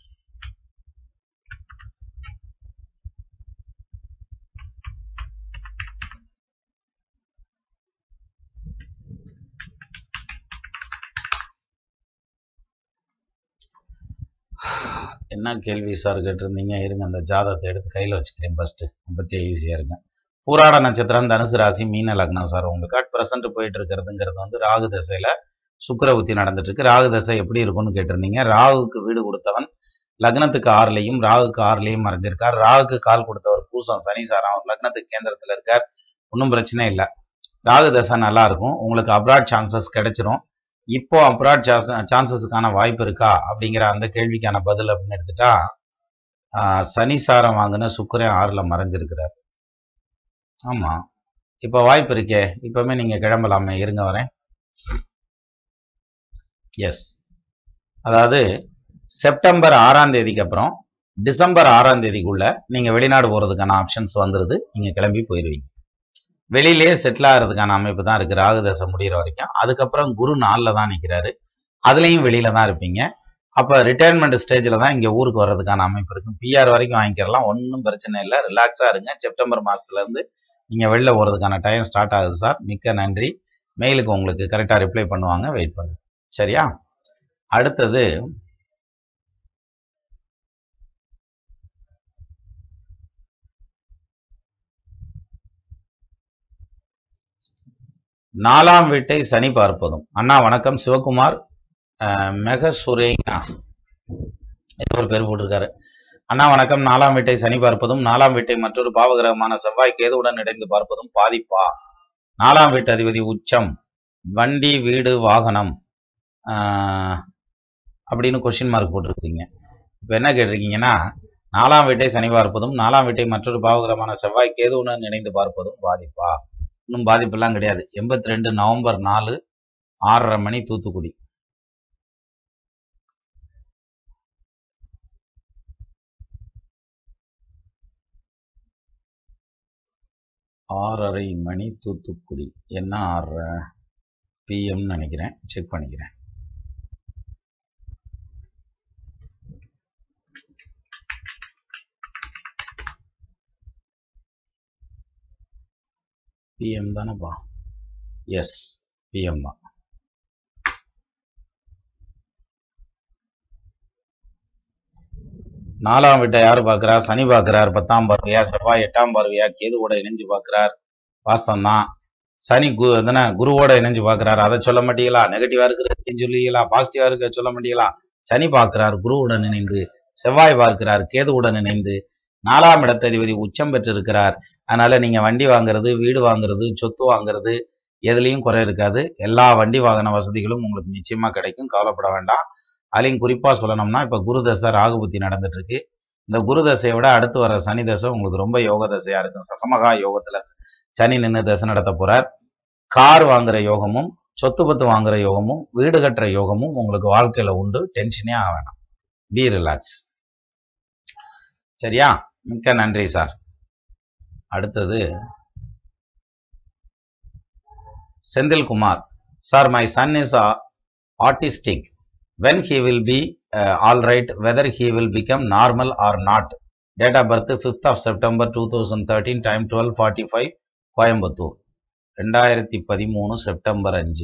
Speaker 1: என்ன கேள்வி சார் கேட்டிருந்தீங்க இருங்க அந்த ஜாதகத்தை எடுத்து கையில் வச்சுக்கிறேன் ஃபர்ஸ்ட் பற்றி ஈஸியாக இருங்க பூராட நட்சத்திரம் தனுசு ராசி மீன லக்னம் சார் உங்களுக்கு அட் ப்ரெசென்ட் போயிட்டு இருக்கிறதுங்கிறது வந்து ராகு தசையில சுக்கிர புத்தி நடந்துட்டு இருக்கு ராகு தசை எப்படி இருக்கும்னு கேட்டிருந்தீங்க ராகுக்கு வீடு கொடுத்தவன் லக்னத்துக்கு ஆறுலையும் ராகுக்கு ஆறுலையும் மறைஞ்சிருக்கார் ராகுக்கு கால் கொடுத்தவர் பூசம் சனி சார் அவர் லக்னத்துக்கு கேந்திரத்தில் இருக்கார் ஒன்றும் பிரச்சனை இல்லை ராகு தசை நல்லா இருக்கும் உங்களுக்கு அப்ராட் சான்சஸ் கிடைச்சிரும் இப்போ அப்ராட் சான்சஸுக்கான வாய்ப்பு இருக்கா அப்படிங்கிற அந்த கேள்விக்கான பதில் அப்படின்னு எடுத்துட்டா ஆஹ், சனி சாரம் வாங்கின சுக்கிரன் ஆறுல மறைஞ்சிருக்கிறார் ஆமா இப்போ வாய்ப்பு இருக்கே இப்பவுமே நீங்க கிளம்பலாமே இருங்க வரேன் எஸ் அதாவது செப்டம்பர் ஆறாம் தேதிக்கு அப்புறம் டிசம்பர் ஆறாம் தேதிக்குள்ள நீங்க வெளிநாடு போறதுக்கான ஆப்ஷன்ஸ் வந்துருது நீங்க கிளம்பி போயிருவீங்க வெளியிலேயே செட்டில் ஆகிறதுக்கான அமைப்பு தான் இருக்கு ராகு தசை முடிகிற வரைக்கும் அதுக்கப்புறம் குரு நாளில் தான் நிற்கிறாரு அதுலேயும் வெளியில தான் இருப்பீங்க அப்போ ரிட்டையர்மெண்ட் ஸ்டேஜில் தான் இங்கே ஊருக்கு வர்றதுக்கான அமைப்பு இருக்கும் பிஆர் வரைக்கும் வாங்கிக்கிறலாம் ஒன்றும் பிரச்சனை இல்லை ரிலாக்ஸாக இருங்க செப்டம்பர் மாதத்துலேருந்து நீங்கள் வெளில போகிறதுக்கான டைம் ஸ்டார்ட் ஆகுது சார் மிக்க நன்றி மெயிலுக்கு உங்களுக்கு கரெக்டாக ரிப்ளை பண்ணுவாங்க வெயிட் பண்ணுங்க சரியா அடுத்தது நாலாம் வீட்டை சனி பார்ப்பதும் அண்ணா வணக்கம் சிவகுமார் அஹ், மெக சுரேங்கா இது ஒரு பேர் போட்டிருக்காரு அண்ணா வணக்கம் நாலாம் வீட்டை சனி பார்ப்பதும் நாலாம் வீட்டை மற்றொரு பாவகிரகமான செவ்வாய் கேதுவுடன் இணைந்து பார்ப்பதும் பாதிப்பா நாலாம் வீட்டு அதிபதி உச்சம் வண்டி வீடு வாகனம் ஆஹ், அப்படின்னு கொஸ்டின் மார்க் போட்டிருக்கீங்க இப்போ என்ன கேட்டிருக்கீங்கன்னா நாலாம் வீட்டை சனி பார்ப்பதும் நாலாம் வீட்டை மற்றொரு பாவகிரகமான செவ்வாய் கேதுவுடன் இணைந்து பார்ப்பதும் பாதிப்பா இன்னும் பாதிப்பெல்லாம் கிடையாது எண்பத்தி ரெண்டு நவம்பர் நாலு ஆறரை மணி தூத்துக்குடி ஆறரை மணி தூத்துக்குடி என்ன ஆறரை பிஎம்னு நினைக்கிறேன் செக் பண்ணிக்கிறேன் பிஎம் தானேப்பா எஸ் பிஎம் தான் நாலாம் வீட்டை யார் பார்க்குறா சனி பார்க்குறார் பத்தாம் பார்வையா செவ்வாய் எட்டாம் பார்வையா கேது கூட இணைஞ்சு பார்க்குறார் வாஸ்தவம் தான் சனி கு எதனா குருவோட இணைஞ்சு பார்க்குறாரு அதை சொல்ல மாட்டீங்களா நெகட்டிவா இருக்கிறது சொல்லுவீங்களா பாசிட்டிவா இருக்க சொல்ல மாட்டீங்களா சனி பார்க்கிறார் குருவுடன் இணைந்து செவ்வாய் பார்க்கிறார் கேதுவுடன் இணைந்து நாலாம் இடத்ததிபதி உச்சம் பெற்றிருக்கிறார் அதனால நீங்க வண்டி வாங்குறது வீடு வாங்குறது சொத்து வாங்குறது எதுலேயும் குறை இருக்காது எல்லா வண்டி வாகன வசதிகளும் உங்களுக்கு நிச்சயமா கிடைக்கும் கவலைப்பட வேண்டாம் அதுலேயும் குறிப்பா சொல்லணும்னா இப்ப குரு தசை ராகு புத்தி நடந்துட்டு இருக்கு இந்த குரு தசையை விட அடுத்து வர சனி தசை உங்களுக்கு ரொம்ப யோக தசையா இருக்கும் சசமகா யோகத்துல சனி நின்று தசை நடத்த போறார் கார் வாங்குற யோகமும் சொத்து பத்து வாங்குற யோகமும் வீடு கட்டுற யோகமும் உங்களுக்கு வாழ்க்கையில உண்டு டென்ஷனே ஆக வேணாம் பி ரிலாக்ஸ் சரியா மிக்க நன்றி சார் அடுத்தது Senthilkumar sir my son is autistic when he will be all right whether he will become normal or not date of birth fifth of September two thousand thirteen time twelve forty five Coimbatore ரெண்டாயிரத்தி பதிமூணு September அஞ்சு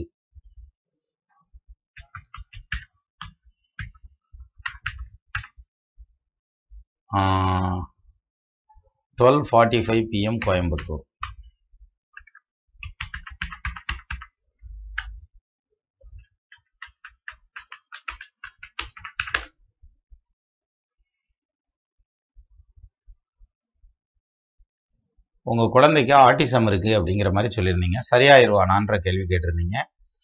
Speaker 1: twelve forty five PM Coimbatore உங்க குழந்தைக்கு autism இருக்கு அப்படிங்கிற மாதிரி சொல்லியிருந்தீங்க சரியாயிருவானான்ற கேள்வி கேட்டிருந்தீங்க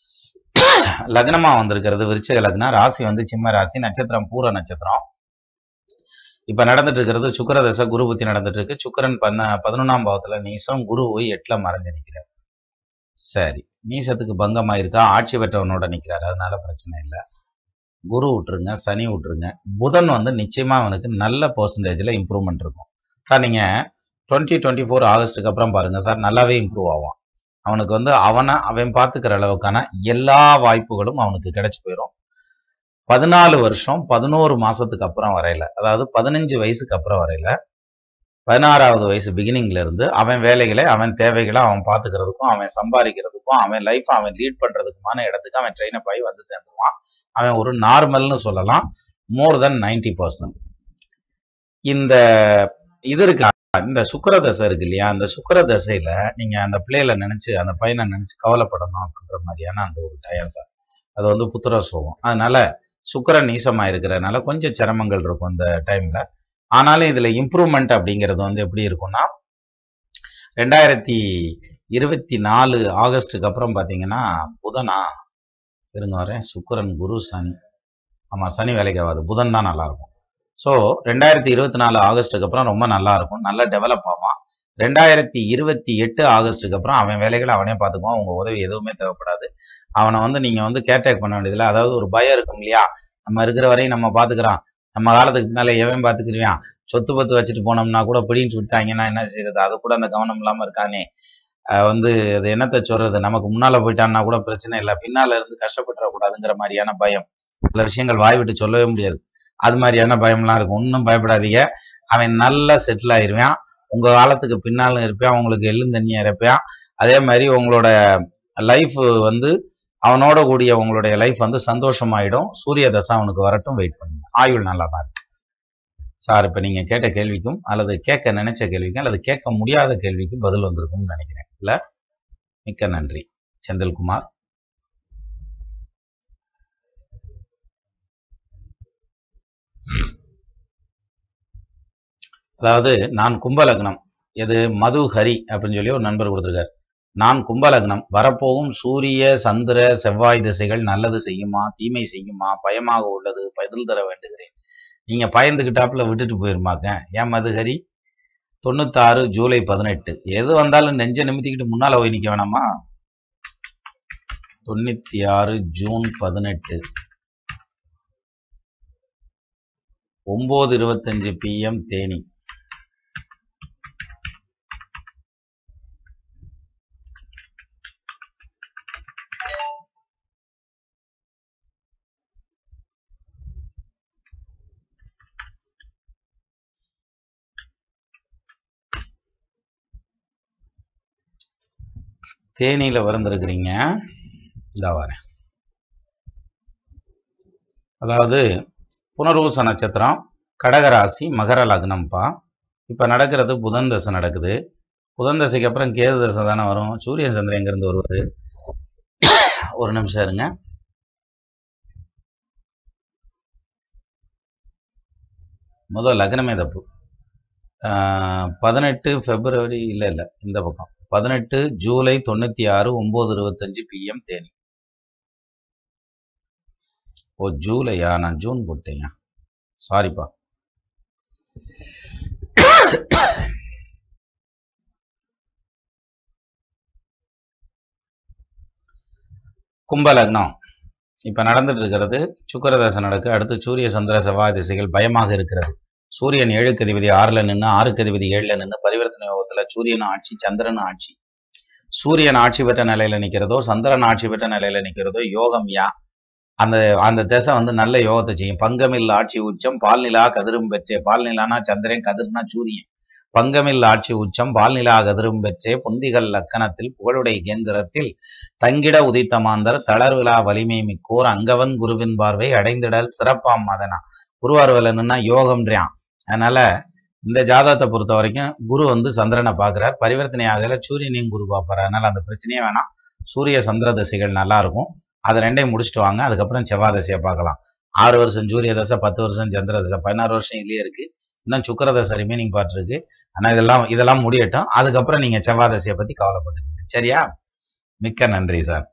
Speaker 1: லக்னமா வந்திருக்கிறது விருச்சிக லக்னம் ராசி வந்து சிம்ம ராசி நட்சத்திரம் பூர நட்சத்திரம் இப்ப நடந்துட்டு இருக்கிறது சுக்கர தசை குரு புத்தி நடந்துட்டு இருக்கு சுக்கரன் பண்ண பதினொன்னாம் பாவத்துல நீசம் குரு போய் எட்டுல மறைஞ்சு நிக்கிறார் சரி நீசத்துக்கு பங்கமா இருக்கா ஆட்சி பெற்றவனோட நிக்கிறாரு அதனால பிரச்சனை இல்லை குரு விட்டுருங்க சனி விட்டுருங்க புதன் வந்து நிச்சயமா அவனுக்கு நல்ல பர்சன்டேஜ்ல இம்ப்ரூவ்மெண்ட் இருக்கும் சார் நீங்க டுவெண்ட்டி டுவெண்ட்டி ஃபோர் ஆகஸ்ட்டுக்கு அப்புறம் பாருங்க சார் நல்லாவே இம்ப்ரூவ் ஆவான் அவனுக்கு வந்து அவனை அவன் பார்த்துக்கிற அளவுக்கான எல்லா வாய்ப்புகளும் அவனுக்கு கிடைச்சு போயிடும் பதினாலு வருஷம் பதினோரு மாசத்துக்கு அப்புறம் வரையில அதாவது பதினஞ்சு வயசுக்கு அப்புறம் வரையில பதினாறாவது வயசு பிகினிங்ல இருந்து அவன் வேலைகளை அவன் தேவைகளை அவன் பார்த்துக்கிறதுக்கும் அவன் சம்பாதிக்கிறதுக்கும் அவன் லைஃப் அவன் லீட் பண்றதுக்குமான இடத்துக்கு அவன் ட்ரெயின் அப் ஆகி வந்து சேர்ந்துருவான் அவன் ஒரு நார்மல்னு சொல்லலாம் மோர் தென் நைன்டி பர்சன்ட் இந்த இது இருக்கு இந்த சுக்கர தசை இருக்கு இல்லையா அந்த சுக்கர தசையில நீங்க அந்த பிள்ளைகளை நினைச்சு அந்த பையனை நினைச்சு கவலைப்படணும் அப்படின்ற மாதிரியான அந்த ஒரு டயம் சார் அது வந்து புத்திர சோகம் அதனால சுக்கரன் நீசமா இருக்கிறதுனால கொஞ்சம் சிரமங்கள் இருக்கும் அந்த டைம்ல ஆனாலும் இதுல இம்ப்ரூவ்மெண்ட் அப்படிங்கிறது வந்து எப்படி இருக்கும்னா ரெண்டாயிரத்தி இருபத்தி நாலு ஆகஸ்டுக்கு அப்புறம் பாத்தீங்கன்னா புதனா இருங்க வரேன் சுக்கரன் குரு சனி ஆமா சனி வேலைக்கு ஆகாது புதன் தான் நல்லா இருக்கும் ஸோ ரெண்டாயிரத்தி இருபத்தி நாலு ஆகஸ்ட்டுக்கு அப்புறம் ரொம்ப நல்லா இருக்கும் நல்லா டெவலப் ஆவான் ரெண்டாயிரத்தி இருபத்தி எட்டு ஆகஸ்ட்டுக்கு அப்புறம் அவன் வேலைகளை அவனே பார்த்துக்குவான் உங்க உதவி எதுவுமே தேவைப்படாது அவனை வந்து நீங்க வந்து கேர்டேக் பண்ண வேண்டியதில்லை அதாவது ஒரு பயம் இருக்கும் இல்லையா நம்ம இருக்கிற வரையும் நம்ம பார்த்துக்கிறோம் நம்ம காலத்துக்கு பின்னால எவன் பார்த்துக்கிறியான் சொத்து பத்து வச்சுட்டு போனோம்னா கூட பிடிங்கிட்டு விட்டாங்கன்னா என்ன செய்யறது அது கூட அந்த கவனம் இல்லாம இருக்கானே அஹ் வந்து அது என்னத்த சொல்றது நமக்கு முன்னால போயிட்டான்னா கூட பிரச்சனை இல்லை பின்னால இருந்து கஷ்டப்பட்டுற கூடாதுங்கிற மாதிரியான பயம் சில விஷயங்கள் வாய் விட்டு சொல்லவே முடியாது அது மாதிரியான பயம்லாம் இருக்கும் ஒன்றும் பயப்படாதீங்க அவன் நல்லா செட்டில் ஆயிருவான் உங்க காலத்துக்கு பின்னாலும் இருப்பான் உங்களுக்கு எள்ளும் தண்ணியா இருப்பான் அதே மாதிரி உங்களோட லைஃப் வந்து அவனோட கூடிய உங்களுடைய லைஃப் வந்து சந்தோஷமாயிடும் சூரிய தசை அவனுக்கு வரட்டும் வெயிட் பண்ணுங்க ஆயுள் நல்லா தான் இருக்கு சார் இப்ப நீங்க கேட்ட கேள்விக்கும் அல்லது கேட்க நினைச்ச கேள்விக்கும் அல்லது கேட்க முடியாத கேள்விக்கும் பதில் வந்திருக்கும்னு நினைக்கிறேன் இல்ல மிக்க நன்றி செந்தில்குமார் அதாவது நான் கும்பலக்னம் இது மது ஹரி அப்படின்னு சொல்லி ஒரு நண்பர் கொடுத்திருக்காரு நான் கும்பலக்னம் வரப்போகும் சூரிய சந்திர செவ்வாய் திசைகள் நல்லது செய்யுமா தீமை செய்யுமா பயமாக உள்ளது பதில் தர வேண்டுகிறேன் நீங்க பயந்துகிட்டாப்புல விட்டுட்டு போயிருமாக்க ஏன் மதுஹரி தொண்ணூத்தாறு ஜூலை பதினெட்டு எது வந்தாலும் நெஞ்ச நிமித்திக்கிட்டு முன்னால போய் நிக்க வேணாமா தொண்ணூத்தி ஆறு ஜூன் பதினெட்டு ஒன்பது இருபத்தஞ்சு பிஎம் தேனி தேனியில பிறந்திருக்கிறீங்க இதா வரேன் அதாவது புனர்வூச நட்சத்திரம் கடகராசி மகர லக்னம்ப்பா இப்போ நடக்கிறது புதன் தசை நடக்குது புதன் தசைக்கு அப்புறம் கேது தசை தானே வரும் சூரியன் சந்திரன் எங்கேருந்து வருவாரு ஒரு நிமிஷம் இருங்க முதல் லக்னமே தப்பு ஆஹ் பதினெட்டு பிப்ரவரி இல்லை இல்லை இந்த பக்கம் பதினெட்டு ஜூலை தொண்ணூத்தி ஆறு ஒன்பது இருபத்தஞ்சு பிஎம் தேனி ஓ ஜூலையா நான் ஜூன் போட்டேங்க சாரிப்பா கும்ப லக்னம் இப்ப நடந்துட்டு இருக்கிறது சுக்கரதசை நடக்கு அடுத்து சூரிய சந்திர செவ்வாய் திசைகள் பயமாக இருக்கிறது சூரியன் ஏழுக்கு அதிபதி ஆறுல நின்று ஆறுக்கு அதிபதி ஏழுல நின்று பரிவர்த்தனை யோகத்துல சூரியன் ஆட்சி சந்திரன் ஆட்சி சூரியன் ஆட்சி பெற்ற நிலையில நிக்கிறதோ சந்திரன் ஆட்சி பெற்ற நிலையில நிக்கிறதோ யோகம் யா அந்த அந்த திசை வந்து நல்ல யோகத்தை செய்யும் பங்கமில் ஆட்சி உச்சம் பால்நிலா கதிரும் பெற்றே பால்நிலானா சந்திரன் கதிர்னா சூரியன் பங்கமில் ஆட்சி உச்சம் பால்நிலா கதிரும் பெற்றே புந்திகள் லக்கணத்தில் புகழுடைய கேந்திரத்தில் தங்கிட உதித்த மாந்தர் தளர்விழா வலிமை மிக்கோர் அங்கவன் குருவின் பார்வை அடைந்திடல் சிறப்பாம் மதனா குருவார்வலன்னா யோகம்ன்றான் அதனால இந்த ஜாதகத்தை பொறுத்த வரைக்கும் குரு வந்து சந்திரனை பார்க்கிறார் பரிவர்த்தனை ஆகல சூரியனையும் குரு பார்ப்பார் அதனால அந்த பிரச்சனையே வேணாம் சூரிய சந்திர திசைகள் நல்லா இருக்கும் அதை ரெண்டையும் முடிச்சுட்டு வாங்க அதுக்கப்புறம் செவ்வாய் தசையை பார்க்கலாம் ஆறு வருஷம் சூரிய தசை பத்து வருஷம் சந்திர தசை பதினாறு வருஷம் இதுலயே இருக்கு இன்னும் சுக்கர தசை ரிமைனிங் பார்ட் இருக்கு ஆனா இதெல்லாம் இதெல்லாம் முடியட்டும் அதுக்கப்புறம் நீங்க செவ்வாய் தசையை பத்தி கவலைப்பட்டுக்கங்க சரியா மிக்க நன்றி சார்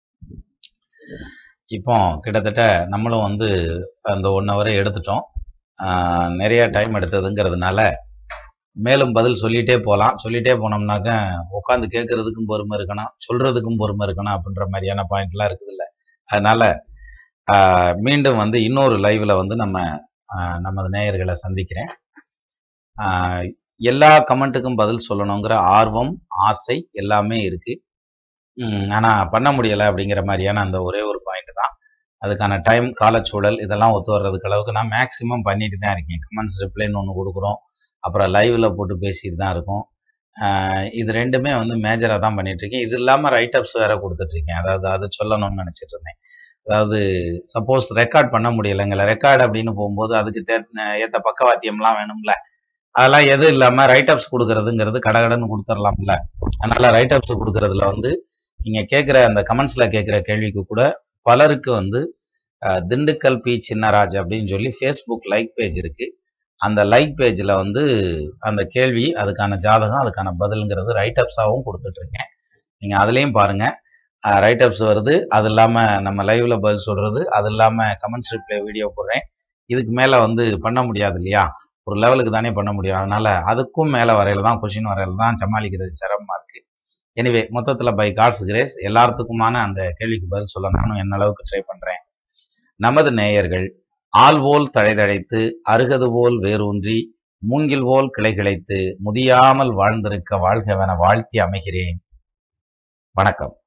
Speaker 1: இப்போ கிட்டத்தட்ட நம்மளும் வந்து அந்த ஒன் ஹவரை எடுத்துட்டோம் ஆஹ் நிறைய டைம் எடுத்ததுங்கிறதுனால மேலும் பதில் சொல்லிட்டே போகலாம் சொல்லிட்டே போனோம்னாக்க உட்காந்து கேட்கறதுக்கும் பொறுமை இருக்கணும் சொல்றதுக்கும் பொறுமை இருக்கணும் அப்படின்ற மாதிரியான பாயிண்ட்லாம் இருக்குது இல்லை அதனால ஆஹ் மீண்டும் வந்து இன்னொரு லைவ்ல வந்து நம்ம ஆஹ் நமது நேயர்களை சந்திக்கிறேன் ஆஹ் எல்லா கமெண்ட்டுக்கும் பதில் சொல்லணுங்கிற ஆர்வம் ஆசை எல்லாமே இருக்கு உம் ஆனா பண்ண முடியல அப்படிங்கிற மாதிரியான அந்த ஒரே ஒரு பாயிண்ட் தான் அதுக்கான டைம் காலச்சூழல் இதெல்லாம் ஒத்து வர்றதுக்கு அளவுக்கு நான் மேக்சிமம் பண்ணிட்டு தான் இருக்கேன் கமெண்ட்ஸ் ரிப்ளைன்னு ஒன்று கொடுக்குறோம் அப்புறம் லைவ்ல போட்டு பேசிட்டு தான் இருக்கோம் ஆஹ் இது ரெண்டுமே வந்து மேஜராக தான் பண்ணிட்டு இருக்கேன் இது இல்லாமல் ரைட் அப்ஸ் வேற கொடுத்துட்டு இருக்கேன் அதாவது அது சொல்லணும்னு நினைச்சிட்டு இருந்தேன் அதாவது சப்போஸ் ரெக்கார்ட் பண்ண முடியலைங்கள ரெக்கார்ட் அப்படின்னு போகும்போது அதுக்கு தே ஏற்ற பக்கவாத்தியம்லாம் வேணும்ல அதெல்லாம் எதுவும் இல்லாமல் ரைட் அப்ஸ் கொடுக்கறதுங்கிறது கடகடன்னு கொடுத்துடலாம்ல அதனால ரைட் அப்ஸ் கொடுக்கறதுல வந்து நீங்க கேட்குற அந்த கமெண்ட்ஸ்ல கேட்குற கேள்விக்கு கூட பலருக்கு வந்து அஹ், திண்டுக்கல் பி சின்னராஜ் அப்படின்னு சொல்லி ஃபேஸ்புக் லைக் பேஜ் இருக்கு அந்த லைக் பேஜ்ல வந்து அந்த கேள்வி அதுக்கான ஜாதகம் அதுக்கான பதிலுங்கிறது ரைட் அப்ஸாகவும் கொடுத்துட்டு இருக்கேன் நீங்க அதுலயும் பாருங்க ரைட் அப்ஸ் வருது அது இல்லாம நம்ம லைவ்ல பதில் சொல்றது அது இல்லாம கமெண்ட்ஸ் ரிப்ளை வீடியோ போடுறேன் இதுக்கு மேல வந்து பண்ண முடியாது இல்லையா ஒரு லெவலுக்கு தானே பண்ண முடியும் அதனால அதுக்கும் மேல வரையில தான் கொஷின் வரையில தான் சமாளிக்கிறது சிரமமா இருக்கு எனிவே மொத்தத்துல பை காட்ஸ் கிரேஸ் எல்லாத்துக்குமான அந்த கேள்விக்கு பதில் சொல்ல நானும் என்ன அளவுக்கு ட்ரை பண்றேன் நமது நேயர்கள் ஆள் போல் தழைதழைத்து அருகது போல் வேரூன்றி மூங்கில் போல் கிளை கிளைத்து முதியாமல் வாழ்ந்திருக்க வாழ்கவென வாழ்த்தி அமைகிறேன் வணக்கம்